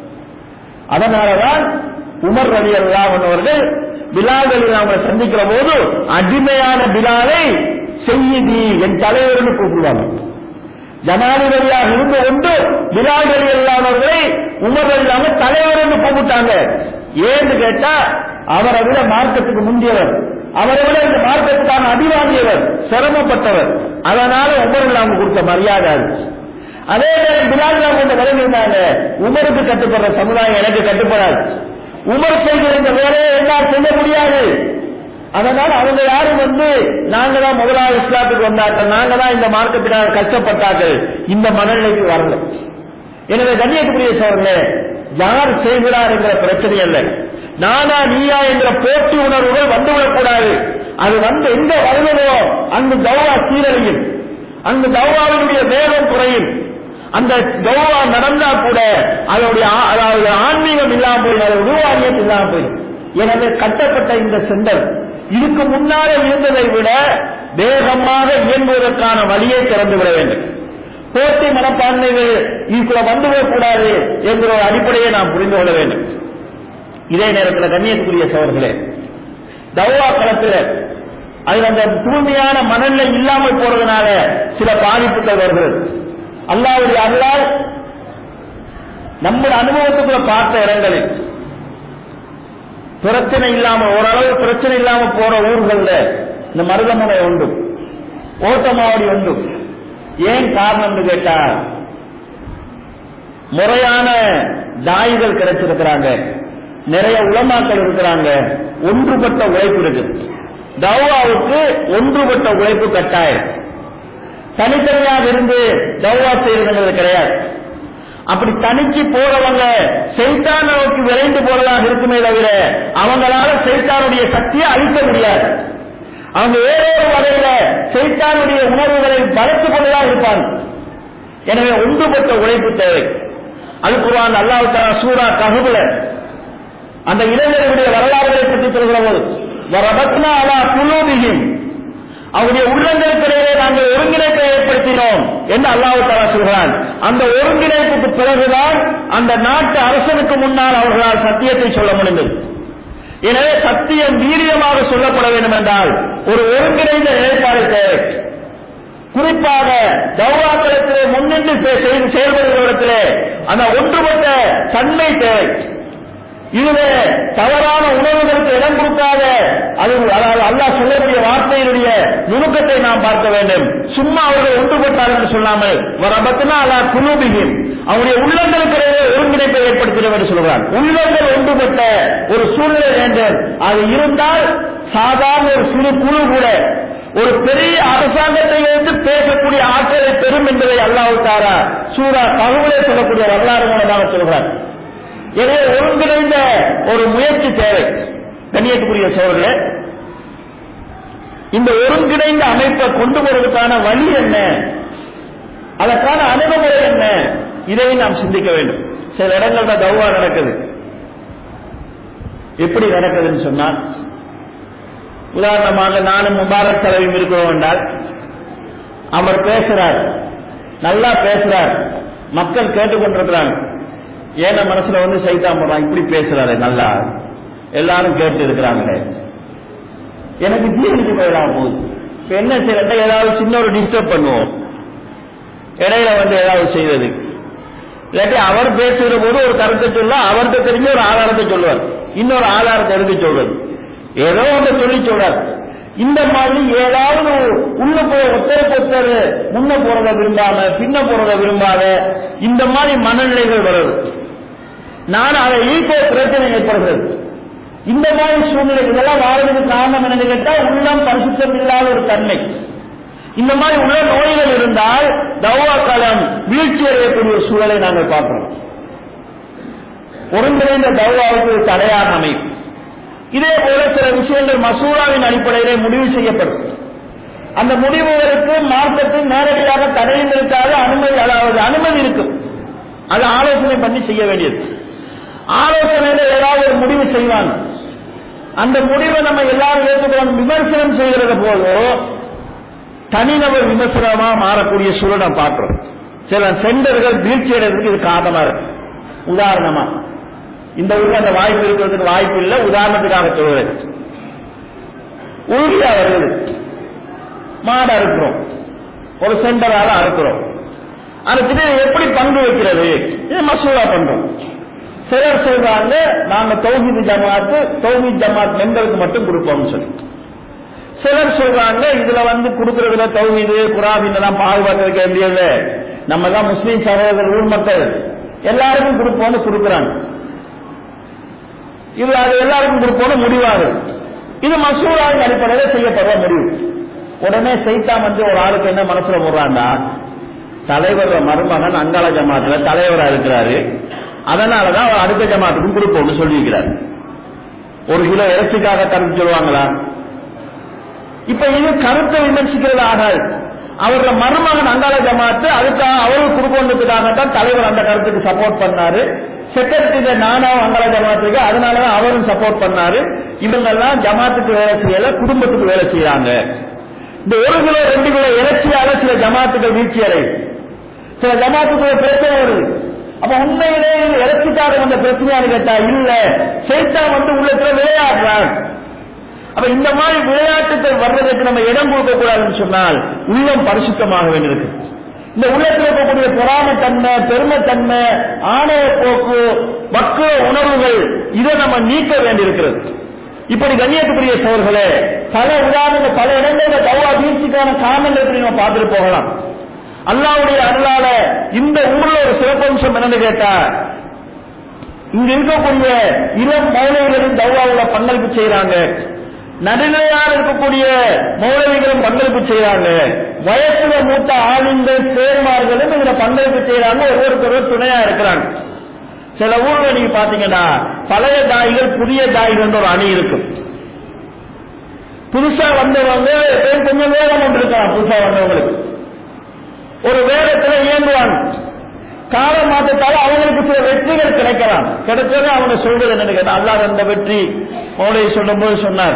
அதனாலதான் உமர் அலி அல்லாமன் அவர்கள் பிலால் அலி அவங்களை சந்திக்கிற போது அடிமையான பிலாலை செய்தி என் தலைவர்னு கூப்பிடுவாங்க ஜனாதிபதியாக இருந்து கொண்டு பிலால் அலி அல்லாமவர்களை உமர் அலி இல்லாம தலைவர் என்று கூப்பிட்டாங்க ஏன்னு கேட்டா அவரை விட மார்க்கத்துக்கு முந்தியவர் அவரை விட இந்த மார்க்கத்துக்கான அடி வாங்கியவர் சிரமப்பட்டவர் அதனால உமர் இல்லாம கொடுத்த மரியாதை அது அதே நேரம் பிலால் இல்லாம கொண்ட விலகி இருந்தாங்க உமருக்கு கட்டுப்படுற சமுதாயம் எனக்கு கட்டுப்படாது உமர் செய்கிற இந்த வேலையை எல்லாம் செய்ய முடியாது அதனால அவங்க யாரும் வந்து நாங்க தான் முதலாவது இஸ்லாத்துக்கு வந்தார்கள் நாங்க தான் இந்த மார்க்கத்தினால் கஷ்டப்பட்டார்கள் இந்த மனநிலைக்கு வரல எனவே கண்ணியத்துக்குரிய சோழர்களே யார் செய்கிறார் என்கிற பிரச்சனை அல்ல நானா நீயா என்ற போட்டி உணர்வுகள் வந்துவிடக்கூடாது அது வந்து எங்க வருவதோ அங்கு தௌவா சீரழியும் அங்கு தௌவாவினுடைய வேகம் குறையும் அந்த தௌவா நடந்தா கூட அதனுடைய ஆ- அதாவது ஆன்மீகம் இல்லாம போயிடும் அதோட உருவாகியம் இல்லாம போயிடும் எனவே கட்டப்பட்ட இந்த செண்டல் இதுக்கு முன்னாலே இருந்ததை விட வேகமாக இயங்குவதற்கான வழியை திறந்து விட வேண்டும் போட்டி மனப்பான்மைகள் இதுக்குள்ள வந்துவிடக்கூடாது என்கிற ஒரு அடிப்படையை நாம் புரிந்து கொள்ள வேண்டும் இதே நேரத்தில் கண்ணியத்துக்குரிய சோழர்களே தௌவா களத்தில் அது அந்த தூய்மையான மனநிலை இல்லாமல் போறதுனால சில பாதிப்புகள் வருகிறது அல்லாவுடைய அருளால் நம்முடைய அனுபவத்துக்குள்ள பார்த்த இடங்களில் பிரச்சனை இல்லாம ஓரளவு பிரச்சனை இல்லாம போற ஊர்கள்ல இந்த மருதமலை உண்டு ஓட்டமாவடி உண்டு ஏன் காரணம்னு கேட்டா முறையான தாய்கள் கிடைச்சிருக்கிறாங்க நிறைய உளமாக்கள் இருக்கிறாங்க ஒன்றுபட்ட உழைப்பு இருக்கு தௌவாவுக்கு ஒன்றுபட்ட உழைப்பு கட்டாயம் தனித்தனியாக இருந்து தௌவா செய்யறதுங்கிறது கிடையாது அப்படி தனிச்சு போறவங்க செய்தான் நோக்கி விரைந்து போறதாக இருக்குமே தவிர அவங்களால செய்தானுடைய சக்தியை அழிக்க முடியாது அவங்க வேறொரு வகையில செய்தான் சைத்தானுடைய உணர்வுகளை வளர்த்துக் கொண்டுதான் இருப்பாங்க எனவே ஒன்றுபட்ட உழைப்பு தேவை அது குர்ஆன் அல்லாஹ் தஆலா சூரா கஹ்புல அந்த இளைஞர்களுடைய வரலாறுகளை பற்றி சொல்கிற போது வரபத்னா அலா குலூபிஹிம் அவருடைய உள்ளங்களுக்கிடையே நாங்கள் ஒருங்கிணைப்பை ஏற்படுத்தினோம் என்று அல்லாஹ் தஆலா சொல்கிறான் அந்த ஒருங்கிணைப்புக்கு பிறகுதான் அந்த நாட்டு அரசனுக்கு முன்னால் அவர்களால் சத்தியத்தை சொல்ல முடிந்தது எனவே சத்தியம் வீரியமாக சொல்லப்பட வேண்டும் என்றால் ஒரு ஒருங்கிணைந்த நிலைப்பாடு தேவை குறிப்பாக தௌராக்களத்திலே முன்னின்று செ- செய்து செயல்படுகிறவர்களே அந்த ஒன்றுபட்ட தன்மை தேவை இதுவே தவறான உணவுகளுக்கு இடம் கொடுக்காத அது அதாவது அல்லாஹ் சொல்லக்கூடிய வார்த்தையினுடைய நுணுக்கத்தை நாம் பார்க்க வேண்டும் சும்மா அவர்கள் ஒன்றுபட்டார் என்று சொல்லாமல் வரபத்தினா அல்லா குலூபிகின் அவருடைய உள்ளங்களுக்கிடையே ஒருங்கிணைப்பை ஏற்படுத்தினோம் என்று சொல்கிறார் உள்ளங்கள் ஒன்றுபட்ட ஒரு சூழ்நிலை வேண்டும் அது இருந்தால் சாதாரண ஒரு சிறு குழு கூட ஒரு பெரிய அரசாங்கத்தை வைத்து பேசக்கூடிய ஆற்றலை பெறும் என்பதை அல்லாஹ் தாரா சூரா தகவலே சொல்லக்கூடிய வரலாறு மூலமாக சொல்கிறார் எனவே ஒருங்கிணைந்த ஒரு முயற்சி தேவை கண்ணியத்துக்குரிய சோழர்களே இந்த ஒருங்கிணைந்த அமைப்பை கொண்டு வருவதற்கான வழி என்ன அதற்கான அணுகுமுறை என்ன இதையும் நாம் சிந்திக்க வேண்டும் சில இடங்கள்ல தௌவா நடக்குது எப்படி நடக்குதுன்னு சொன்னால் உதாரணமாக நானும் முபாரக் செலவையும் இருக்கிறோம் என்றால் அவர் பேசுறார் நல்லா பேசுறார் மக்கள் கேட்டுக்கொண்டிருக்கிறாங்க ஏன மனசுல வந்து சைத்தான் போறான் இப்படி பேசுறாரு நல்லா எல்லாரும் கேட்டு இருக்கிறாங்களே எனக்கு ஜீவனுக்கு போயிடாம போகுது இப்ப என்ன செய்யறா ஏதாவது சின்ன ஒரு டிஸ்டர்ப் பண்ணுவோம் இடையில வந்து ஏதாவது செய்வது இல்லாட்டி அவர் பேசுகிற போது ஒரு கருத்தை சொல்ல அவர்கிட்ட தெரிஞ்ச ஒரு ஆதாரத்தை சொல்லுவார் இன்னொரு ஆதாரத்தை எடுத்து சொல்றது ஏதோ ஒன்று சொல்லி சொல்றார் இந்த மாதிரி ஏதாவது உள்ள போய் ஒருத்தருக்கு ஒருத்தர் முன்ன போறத விரும்பாம பின்ன போறத விரும்பாத இந்த மாதிரி மனநிலைகள் வருது நான் அதை ஈகோ பிரச்சனை ஏற்படுகிறது இந்த மாதிரி சூழ்நிலை இதெல்லாம் வாழ்றதுக்கு காரணம் என்னன்னு கேட்டா உள்ளம் பரிசுத்தம் இல்லாத ஒரு தன்மை இந்த மாதிரி உள்ள நோய்கள் இருந்தால் தௌவா காலம் வீழ்ச்சி அடையக்கூடிய ஒரு சூழலை நாங்கள் பார்க்கிறோம் ஒருங்கிணைந்த தௌவாவுக்கு ஒரு தடையாக அமையும் இதே போல சில விஷயங்கள் மசூராவின் அடிப்படையிலே முடிவு செய்யப்படும் அந்த முடிவுகளுக்கு மார்க்கத்தில் நேரடியாக தடையும் இருக்காது அனுமதி அதாவது அனுமதி இருக்கும் அது ஆலோசனை பண்ணி செய்ய வேண்டியது ஆலோசனையில ஏதாவது ஒரு முடிவு செய்வாங்க அந்த முடிவை நம்ம எல்லாரும் ஏற்றுக்கிறோம் விமர்சனம் செய்கிறது போதோ தனிநபர் விமர்சனமா மாறக்கூடிய சூழல் நாம் பார்க்கிறோம் சில சென்டர்கள் வீழ்ச்சி அடைறதுக்கு இது காரணமா இருக்கு உதாரணமா இந்த ஊர்ல அந்த வாய்ப்பு இருக்கிறதுக்கு வாய்ப்பு இல்லை உதாரணத்துக்காக சொல்கிறேன் உறுதியா வருது மாடு அறுக்கிறோம் ஒரு சென்டரால அறுக்கிறோம் அறுத்துட்டு எப்படி பங்கு வைக்கிறது இது மசூரா பண்றோம் சிலர் சொல்றாங்க நாங்க தௌஹீது ஜமாத்து தௌஹீத் ஜமாத் மெம்பருக்கு மட்டும் கொடுப்போம்னு சொல்லி சிலர் சொல்றாங்க இதுல வந்து கொடுக்கறதுல தௌஹீது குரான் இதெல்லாம் பாதுகாக்க வைக்க வேண்டியது நம்ம தான் முஸ்லீம் சகோதரர் ஊர் மக்கள் எல்லாருக்கும் கொடுப்போம்னு கொடுக்குறாங்க இது அது எல்லாருக்கும் கொடுப்போம்னு முடிவாகுது இது மசூராவின் அடிப்படையில் செய்யப்படுற முடிவு உடனே சைத்தா வந்து ஒரு ஆளுக்கு என்ன மனசுல போடுறாண்டா தலைவர் மருமகன் அங்காள ஜமாத்துல தலைவரா இருக்கிறாரு அதனாலதான் அவர் அடுத்த ஜமாத்துக்கும் கொடுப்போம்னு சொல்லியிருக்கிறார் ஒரு கிலோ இறைச்சிக்காக கருத்து சொல்லுவாங்களா இப்ப இது கருத்தை விமர்சிக்கிறது ஆகாது அவரோட மருமகன் அங்காள ஜமாத்து அதுக்காக அவருக்கு கொடுக்கணுன்றதுக்காகத்தான் தலைவர் அந்த கருத்துக்கு சப்போர்ட் பண்ணாரு செக்ரட்டரி நானும் அங்காள ஜமாத்துக்கு அதனாலதான் அவரும் சப்போர்ட் பண்ணாரு இவங்கெல்லாம் ஜமாத்துக்கு வேலை செய்யல குடும்பத்துக்கு வேலை செய்யறாங்க இந்த ஒரு கிலோ ரெண்டு கிலோ இறைச்சியால சில ஜமாத்துகள் வீழ்ச்சி அடையுது சில ஜமாத்துக்குள்ள பிரச்சனை வருது அப்ப உண்மையிலே இது இறைச்சிக்காக வந்த பிரச்சனையான்னு கேட்டா இல்ல சைத்தா வந்து உள்ளத்துல விளையாடுறான் அப்ப இந்த மாதிரி விளையாட்டுகள் வர்றதுக்கு நம்ம இடம் கொடுக்க கூடாதுன்னு சொன்னால் உள்ளம் பரிசுத்தமாக வேண்டியிருக்கு இந்த உள்ளத்தில் இருக்கக்கூடிய பொறாமத்தன்மை பெருமைத்தன்மை ஆணவ போக்கு பக்குவ உணர்வுகள் இதை நம்ம நீக்க வேண்டியிருக்கிறது இப்படி கண்ணியத்துக்குரிய சோர்களே பல உதாரணங்கள் பல இடங்களில் தௌவா வீழ்ச்சிக்கான காரணங்கள் எப்படி நம்ம பார்த்துட்டு போகலாம் அல்லாவுடைய அருளால இந்த ஊர்ல ஒரு சிறப்பம்சம் என்னன்னு கேட்டா இங்க இருக்கக்கூடிய இளம் மௌலவிகளும் தௌவாவுல பங்களிப்பு செய்யறாங்க நடுநிலையாக இருக்கக்கூடிய மௌலவிகளும் பங்களிப்பு செய்யறாங்க வயசுல மூத்த ஆளுங்கள் சேர்மார்களும் இதுல பங்களிப்பு செய்யறாங்க ஒவ்வொருத்தரும் துணையா இருக்கிறாங்க சில ஊர்ல நீங்க பாத்தீங்கன்னா பழைய தாய்கள் புதிய தாய்கள் ஒரு அணி இருக்கும் புதுசா வந்தவங்க எப்பயும் கொஞ்சம் வேகம் கொண்டு இருக்கலாம் புதுசா புதுசா வந்தவங்களுக்கு ஒரு வேகத்துல இயங்குவாங்க கால மாற்றத்தால அவங்களுக்கு சில வெற்றிகள் கிடைக்கலாம் கிடைச்சது அவங்க சொல்றது என்னன்னு கேட்டா அல்லாஹ் அந்த வெற்றி மௌலை சொல்லும் போது சொன்னார்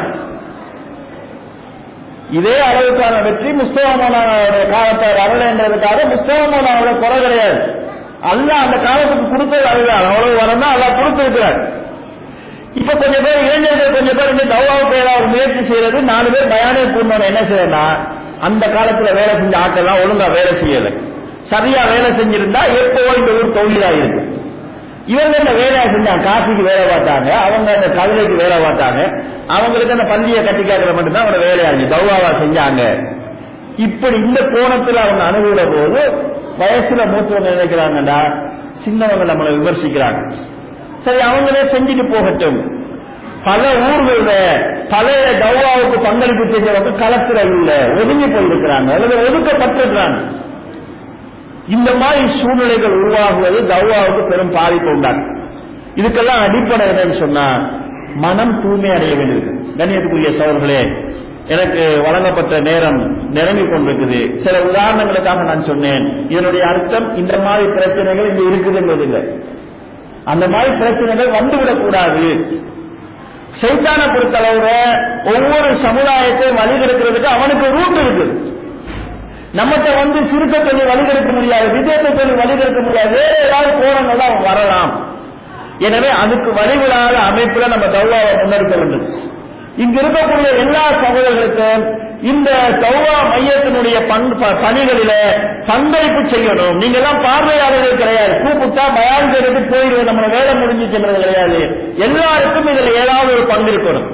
இதே அளவுக்கான வெற்றி முஸ்தகமானவருடைய காலத்தை வரலைன்றதுக்காக முஸ்தகமானவரோட குறை கிடையாது அல்லாஹ் அந்த காலத்துக்கு கொடுத்தது அதுதான் அவ்வளவு வரணும் அல்லாஹ் கொடுத்திருக்கிறார் இப்ப கொஞ்சம் பேர் இளைஞர்கள் கொஞ்சம் பேர் இந்த தௌவாவுக்கு ஏதாவது முயற்சி செய்யறது நாலு பேர் பயானே கூடணும் என்ன செய்யறா அந்த காலத்துல வேலை செஞ்ச ஆட்கள்லாம் ஒழுங்கா வேலை செய்யல சரியா வேலை செஞ்சிருந்தா எப்போ இந்த ஊர் தொழிலா இருக்கு இவங்க இந்த வேலையை செஞ்சாங்க காசிக்கு வேலை பார்த்தாங்க அவங்க அந்த கவிதைக்கு வேலை பார்த்தாங்க அவங்களுக்கு அந்த பள்ளியை கட்டி காக்கிற மட்டும்தான் அவங்க வேலையாச்சு தௌவாவா செஞ்சாங்க இப்படி இந்த கோணத்துல அவங்க அணுகுற போது வயசுல மூத்தவங்க நினைக்கிறாங்கடா சின்னவங்க நம்மளை விமர்சிக்கிறாங்க சரி அவங்களே செஞ்சுட்டு போகட்டும் பல ஊர்கள்ல பழைய தௌவாவுக்கு பங்களிப்பு செஞ்சவங்க களத்துல இல்ல ஒதுங்கி போயிருக்கிறாங்க அல்லது ஒதுக்கப்பட்டிருக்கிறாங்க இந்த மாதிரி சூழ்நிலைகள் உருவாகுவது தௌவாவுக்கு பெரும் பாதிப்பு உண்டாகும் இதுக்கெல்லாம் அடிப்படை என்னன்னு சொன்னா மனம் தூய்மை அடைய வேண்டியது கண்ணியத்துக்குரிய சவர்களே எனக்கு வழங்கப்பட்ட நேரம் நெருங்கிக் கொண்டிருக்குது சில உதாரணங்களுக்காக நான் சொன்னேன் இதனுடைய அர்த்தம் இந்த மாதிரி பிரச்சனைகள் இங்க இருக்குதுன்றது இல்லை அந்த மாதிரி பிரச்சனைகள் வந்துவிடக் கூடாது சைத்தான பொறுத்தளவுல ஒவ்வொரு சமுதாயத்தை வழிகெடுக்கிறதுக்கு அவனுக்கு ரூட் இருக்குது நம்மகிட்ட வந்து சுருக்க சொல்லி வழிகெடுக்க முடியாது விஜயத்தை சொல்லி வழிகெடுக்க முடியாது வேற ஏதாவது கோணங்கள் அவன் வரலாம் எனவே அதுக்கு வழிவிடாத அமைப்புல நம்ம தௌவாவை முன்னெடுக்க வேண்டும் இங்க இருக்கக்கூடிய எல்லா சகோதரர்களுக்கும் இந்த தௌவா மையத்தினுடைய பங்கு ப- பணிகளில பங்களிப்பு செய்யணும் நீங்க எல்லாம் பார்வையாளர்கள் கிடையாது கூப்பிட்டா பயான் செய்து போயிடுவோம் நம்ம வேலை முடிஞ்சுச்சுன்றது கிடையாது எல்லாருக்கும் இதுல ஏதாவது ஒரு பங்கு இருக்கணும்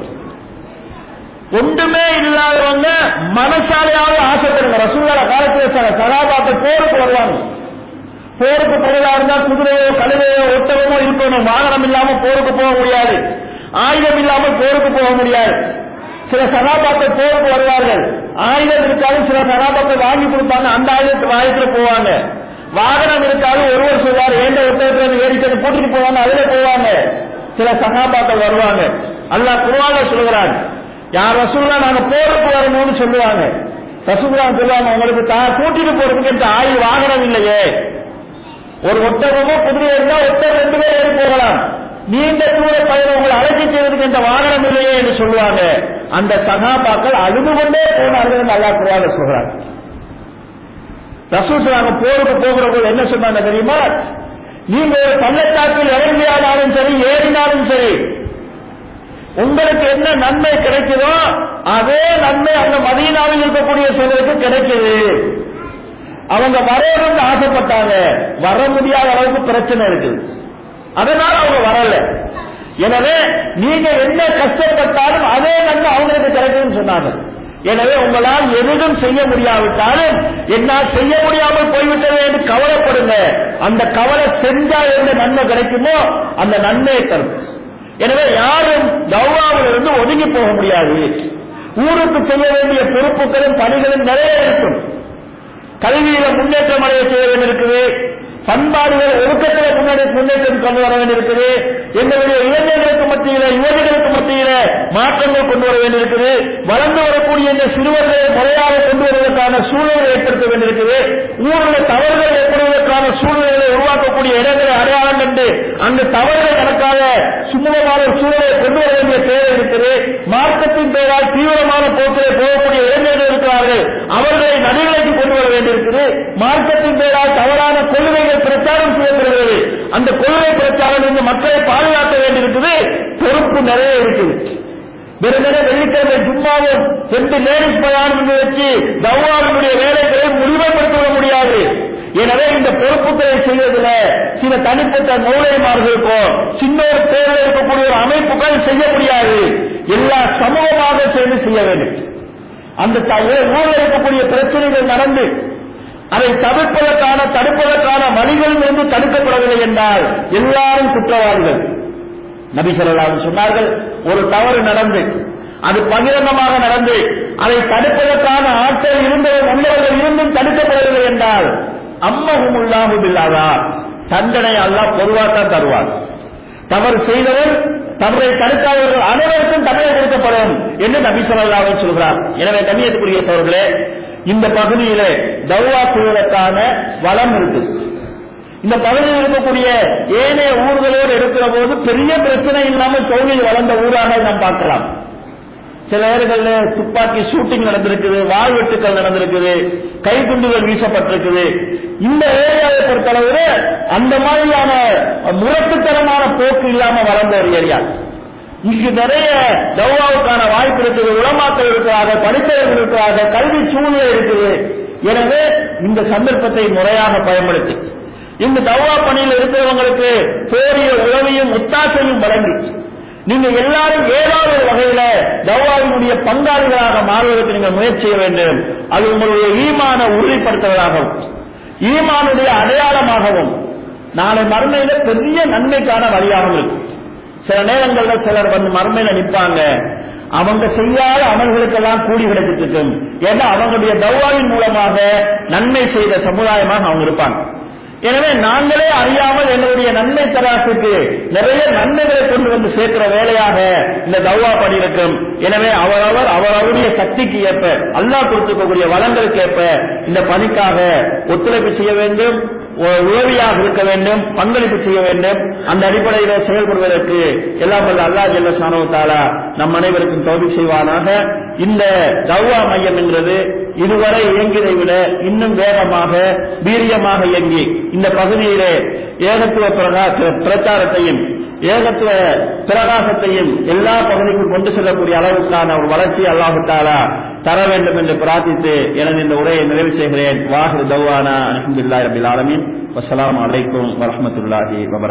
ஒன்றுமே இல்லாதவங்க மனசாலையாவது ஆசைப்படுங்க ரசூலால காலத்தில் சில சகாபாக்கள் போருக்கு வருவாங்க போருக்கு போறதா இருந்தா குதிரையோ கழுதையோ ஒட்டகமோ இருக்கணும் வாகனம் இல்லாம போருக்கு போக முடியாது ஆயுதம் இல்லாமல் போருக்கு போக முடியாது சில சகாபாக்கள் போருக்கு வருவார்கள் ஆயுதம் இருக்காது சில சகாபாக்கள் வாங்கி கொடுப்பாங்க அந்த ஆயுதத்து ஆயுதத்துல போவாங்க வாகனம் இருக்காது ஒருவர் சொல்வார் ஏண்ட ஒட்டகத்துல இருந்து ஏறிட்டு கூட்டிட்டு போவாங்க அதுல போவாங்க சில சகாபாக்கள் வருவாங்க அல்லாஹ் குருவாக சொல்லுகிறாங்க யார் ரசூல்லா நாங்க போருக்கு வரணும்னு சொல்லுவாங்க ரசூல்லா சொல்லுவாங்க உங்களுக்கு தா- கூட்டிட்டு போறதுக்கு இந்த ஆயு வாகனம் இல்லையே ஒரு ஒட்டகமோ குதிரை இருந்தா ஒட்டகம் ரெண்டு பேர் ஏறி போகலாம் நீண்ட தூர பயணம் உங்களை அழைச்சி செய்வதற்கு இந்த வாகனம் இல்லையே என்று சொல்லுவாங்க அந்த சகாபாக்கள் அழுது கொண்டே போனார்கள் என்று அல்லாஹ் குர்ஆன்ல சொல்றாங்க ரசூல் சொல்றாங்க போருக்கு போகிற போது என்ன சொன்னாங்க தெரியுமா நீங்க ஒரு பள்ளத்தாக்கில் இறங்கியானாலும் சரி ஏறினாலும் சரி உங்களுக்கு என்ன நன்மை கிடைக்குதோ அதே நன்மை அந்த மதீனாவில் இருக்கக்கூடிய சிலருக்கு கிடைக்குது அவங்க வரணும்னு ஆசைப்பட்டாங்க வர முடியாத அளவுக்கு பிரச்சனை இருக்குது அதனால அவங்க வரல எனவே நீங்க என்ன கஷ்டப்பட்டாலும் அதே நன்மை அவங்களுக்கு கிடைக்கும்னு சொன்னாங்க எனவே உங்களால் எதுவும் செய்ய முடியாவிட்டாலும் என்னால் செய்ய முடியாமல் போய்விட்டது என்று கவலைப்படுங்க அந்த கவலை செஞ்சா எந்த நன்மை கிடைக்குமோ அந்த நன்மையை தரும் எனவே யாரும் தௌவாவிலிருந்து ஒதுங்கி போக முடியாது ஊருக்கு செய்ய வேண்டிய பொறுப்புகளும் பணிகளும் நிறைய இருக்கும் கல்வியில முன்னேற்றம் அடைய செய்ய வேண்டியிருக்குது பண்பாடுகள் ஒழுக்கத்தில் முன்னேற்ற முன்னேற்றம் கொண்டு வர வேண்டியிருக்குது எங்களுடைய இளைஞர்களுக்கு மத்தியில யுவதிகளுக்கு மத்தியில மாற்றங்கள் கொண்டு வர வேண்டியிருக்குது வளர்ந்து வரக்கூடிய இந்த சிறுவர்களை முறையாக கொண்டு வருவதற்கான சூழலை ஏற்படுத்த வேண்டியிருக்குது ஊரில் தவறுகள் ஏற்படுவதற்கான சூழ்நிலைகளை உருவாக்கக்கூடிய இடங்களை அடையாளம் கண்டு அந்த தவறுகள் நடக்காத சுமூகமான ஒரு சூழலை கொண்டு வர வேண்டிய தேவை இருக்குது மார்க்கத்தின் பெயரால் தீவிரமான போக்கிலே போகக்கூடிய இளைஞர்கள் இருக்கிறார்கள் அவர்களை நடுநிலைக்கு கொண்டு வர வேண்டியிருக்குது மார்க்கத்தின் பெயரால் தவறான கொள்கைகள் பிரச்சாரம் செய்யப்படுகிறது அந்த கொள்கை பிரச்சாரம் இருந்து மக்களை பாதுகாக்க வேண்டியிருக்குது பொறுப்பு நிறைய இருக்குது வெறுமனே வெள்ளிக்கிழமை ஜும்மாவும் ரெண்டு லேடிஸ் பயானம் வச்சு தௌவாவினுடைய வேலைகளை முழுமைப்படுத்த முடியாது எனவே இந்த பொறுப்புகளை செய்வதில் சில தனிப்பட்ட நூலைமார்களுக்கோ சின்ன ஒரு பேரில் இருக்கக்கூடிய ஒரு அமைப்புகள் செய்ய முடியாது எல்லா சமூகமாக சேர்ந்து செய்ய வேண்டும் அந்த த- ஊரில் இருக்கக்கூடிய பிரச்சனைகள் நடந்து அதை தவிர்ப்பதற்கான தடுப்பதற்கான வழிகளில் இருந்து தடுக்கப்படவில்லை என்றால் எல்லாரும் குற்றவாளிகள் நபி ஸல்லல்லாஹு அலைஹி சொன்னார்கள் ஒரு தவறு நடந்து அது பகிரங்கமாக நடந்து அதை தடுப்பதற்கான ஆட்கள் இருந்தவர் உள்ளவர்கள் இருந்தும் தடுக்கப்படவில்லை என்றால் அம்மகும் உள்ளாஹு பில்லாதா தண்டனை அல்லாஹ் பொதுவாகத்தான் தருவார் தவறு செய்தவர் தவறை தடுக்காதவர்கள் அனைவருக்கும் தண்டனை கொடுக்கப்படும் என்று நபி ஸல்லல்லாஹு அலைஹி சொல்கிறார் எனவே கண்ணியத்துக்குரிய சோர்களே இந்த பகுதியிலே தௌவா செய்வதற்கான வளம் இருக்கு இந்த பகுதியில் இருக்கக்கூடிய ஏனைய ஊர்களோடு இருக்கிற போது பெரிய பிரச்சனை இல்லாமல் தொழில் வளர்ந்த ஊராக நாம் பார்க்கலாம் சில இடங்கள்ல துப்பாக்கி ஷூட்டிங் நடந்திருக்குது வாழ்வெட்டுக்கள் நடந்திருக்குது கைக்குண்டுகள் வீசப்பட்டிருக்குது இந்த ஏரியாவை பொறுத்தளவுல அந்த மாதிரியான முரட்டுத்தனமான போக்கு இல்லாம வளர்ந்த ஒரு ஏரியா இங்கு நிறைய தௌவாவுக்கான வாய்ப்பு இருக்குது உளமாக்கல் இருக்கிறாங்க படித்தவர்கள் இருக்கிறாங்க கல்வி சூழ்நிலை இருக்குது எனவே இந்த சந்தர்ப்பத்தை முறையாக பயன்படுத்தி இந்த தௌவா பணியில் இருக்கிறவங்களுக்கு போரிய உதவியும் ஒத்தாசையும் வழங்கி நீங்க எல்லாரும் ஏதாவது ஒரு வகையில தௌவாவினுடைய பங்காளிகளாக மாறுவதற்கு நீங்கள் முயற்சி செய்ய வேண்டும் அது உங்களுடைய ஈமான உறுதிப்படுத்துவதாகவும் ஈமானுடைய அடையாளமாகவும் நாளை மறுமையில பெரிய நன்மைக்கான வழியாகவும் இருக்கும் சில நேரங்கள்ல சிலர் வந்து மறுமையில நிற்பாங்க அவங்க செய்யாத அமல்களுக்கெல்லாம் கூலி கிடைச்சிட்டு இருக்கும் ஏன்னா அவங்களுடைய தௌவாவின் மூலமாக நன்மை செய்த சமுதாயமாக அவங்க இருப்பாங்க எனவே நாங்களே அறியாமல் எங்களுடைய நன்மை தராசுக்கு நிறைய நன்மைகளை கொண்டு வந்து சேர்க்கிற வேலையாக இந்த தௌவா பணி இருக்கும் எனவே அவரவர் அவரவருடைய சக்திக்கு ஏற்ப அல்லாஹ் கொடுத்துக்கக்கூடிய வளங்களுக்கு ஏற்ப இந்த பணிக்காக ஒத்துழைப்பு செய்ய வேண்டும் உ- உதவியாக இருக்க வேண்டும் பங்களிப்பு செய்ய வேண்டும் அந்த அடிப்படையில் செயல்படுவதற்கு எல்லாம் வல்ல அல்லாஹ் ஜல்ல ஷானஹு தஆலா நம் அனைவருக்கும் தௌபி செய்வானாக இந்த தௌவா மையம் என்கிறது இதுவரை இயங்கியதை விட இன்னும் வேகமாக வீரியமாக இயங்கி இந்த பகுதியிலே ஏகத்துவ பிரகா- பிரச்சாரத்தையும் ஏகத்துவ பிரகாசத்தையும் எல்லா பகுதிக்கும் கொண்டு செல்லக்கூடிய அளவுக்கான ஒரு வளர்ச்சி அல்லாஹு தாலா தர வேண்டும் என்று பிரார்த்தித்து எனது இந்த உரையை நிறைவு செய்கிறேன் வாஹிர் தௌவானா அலமதுல்லாஹி ரபில் ஆலமீன் வஸ்ஸலாமு அலைக்கும் வரஹ்மத்துல்லாஹி வபரகாத்துஹு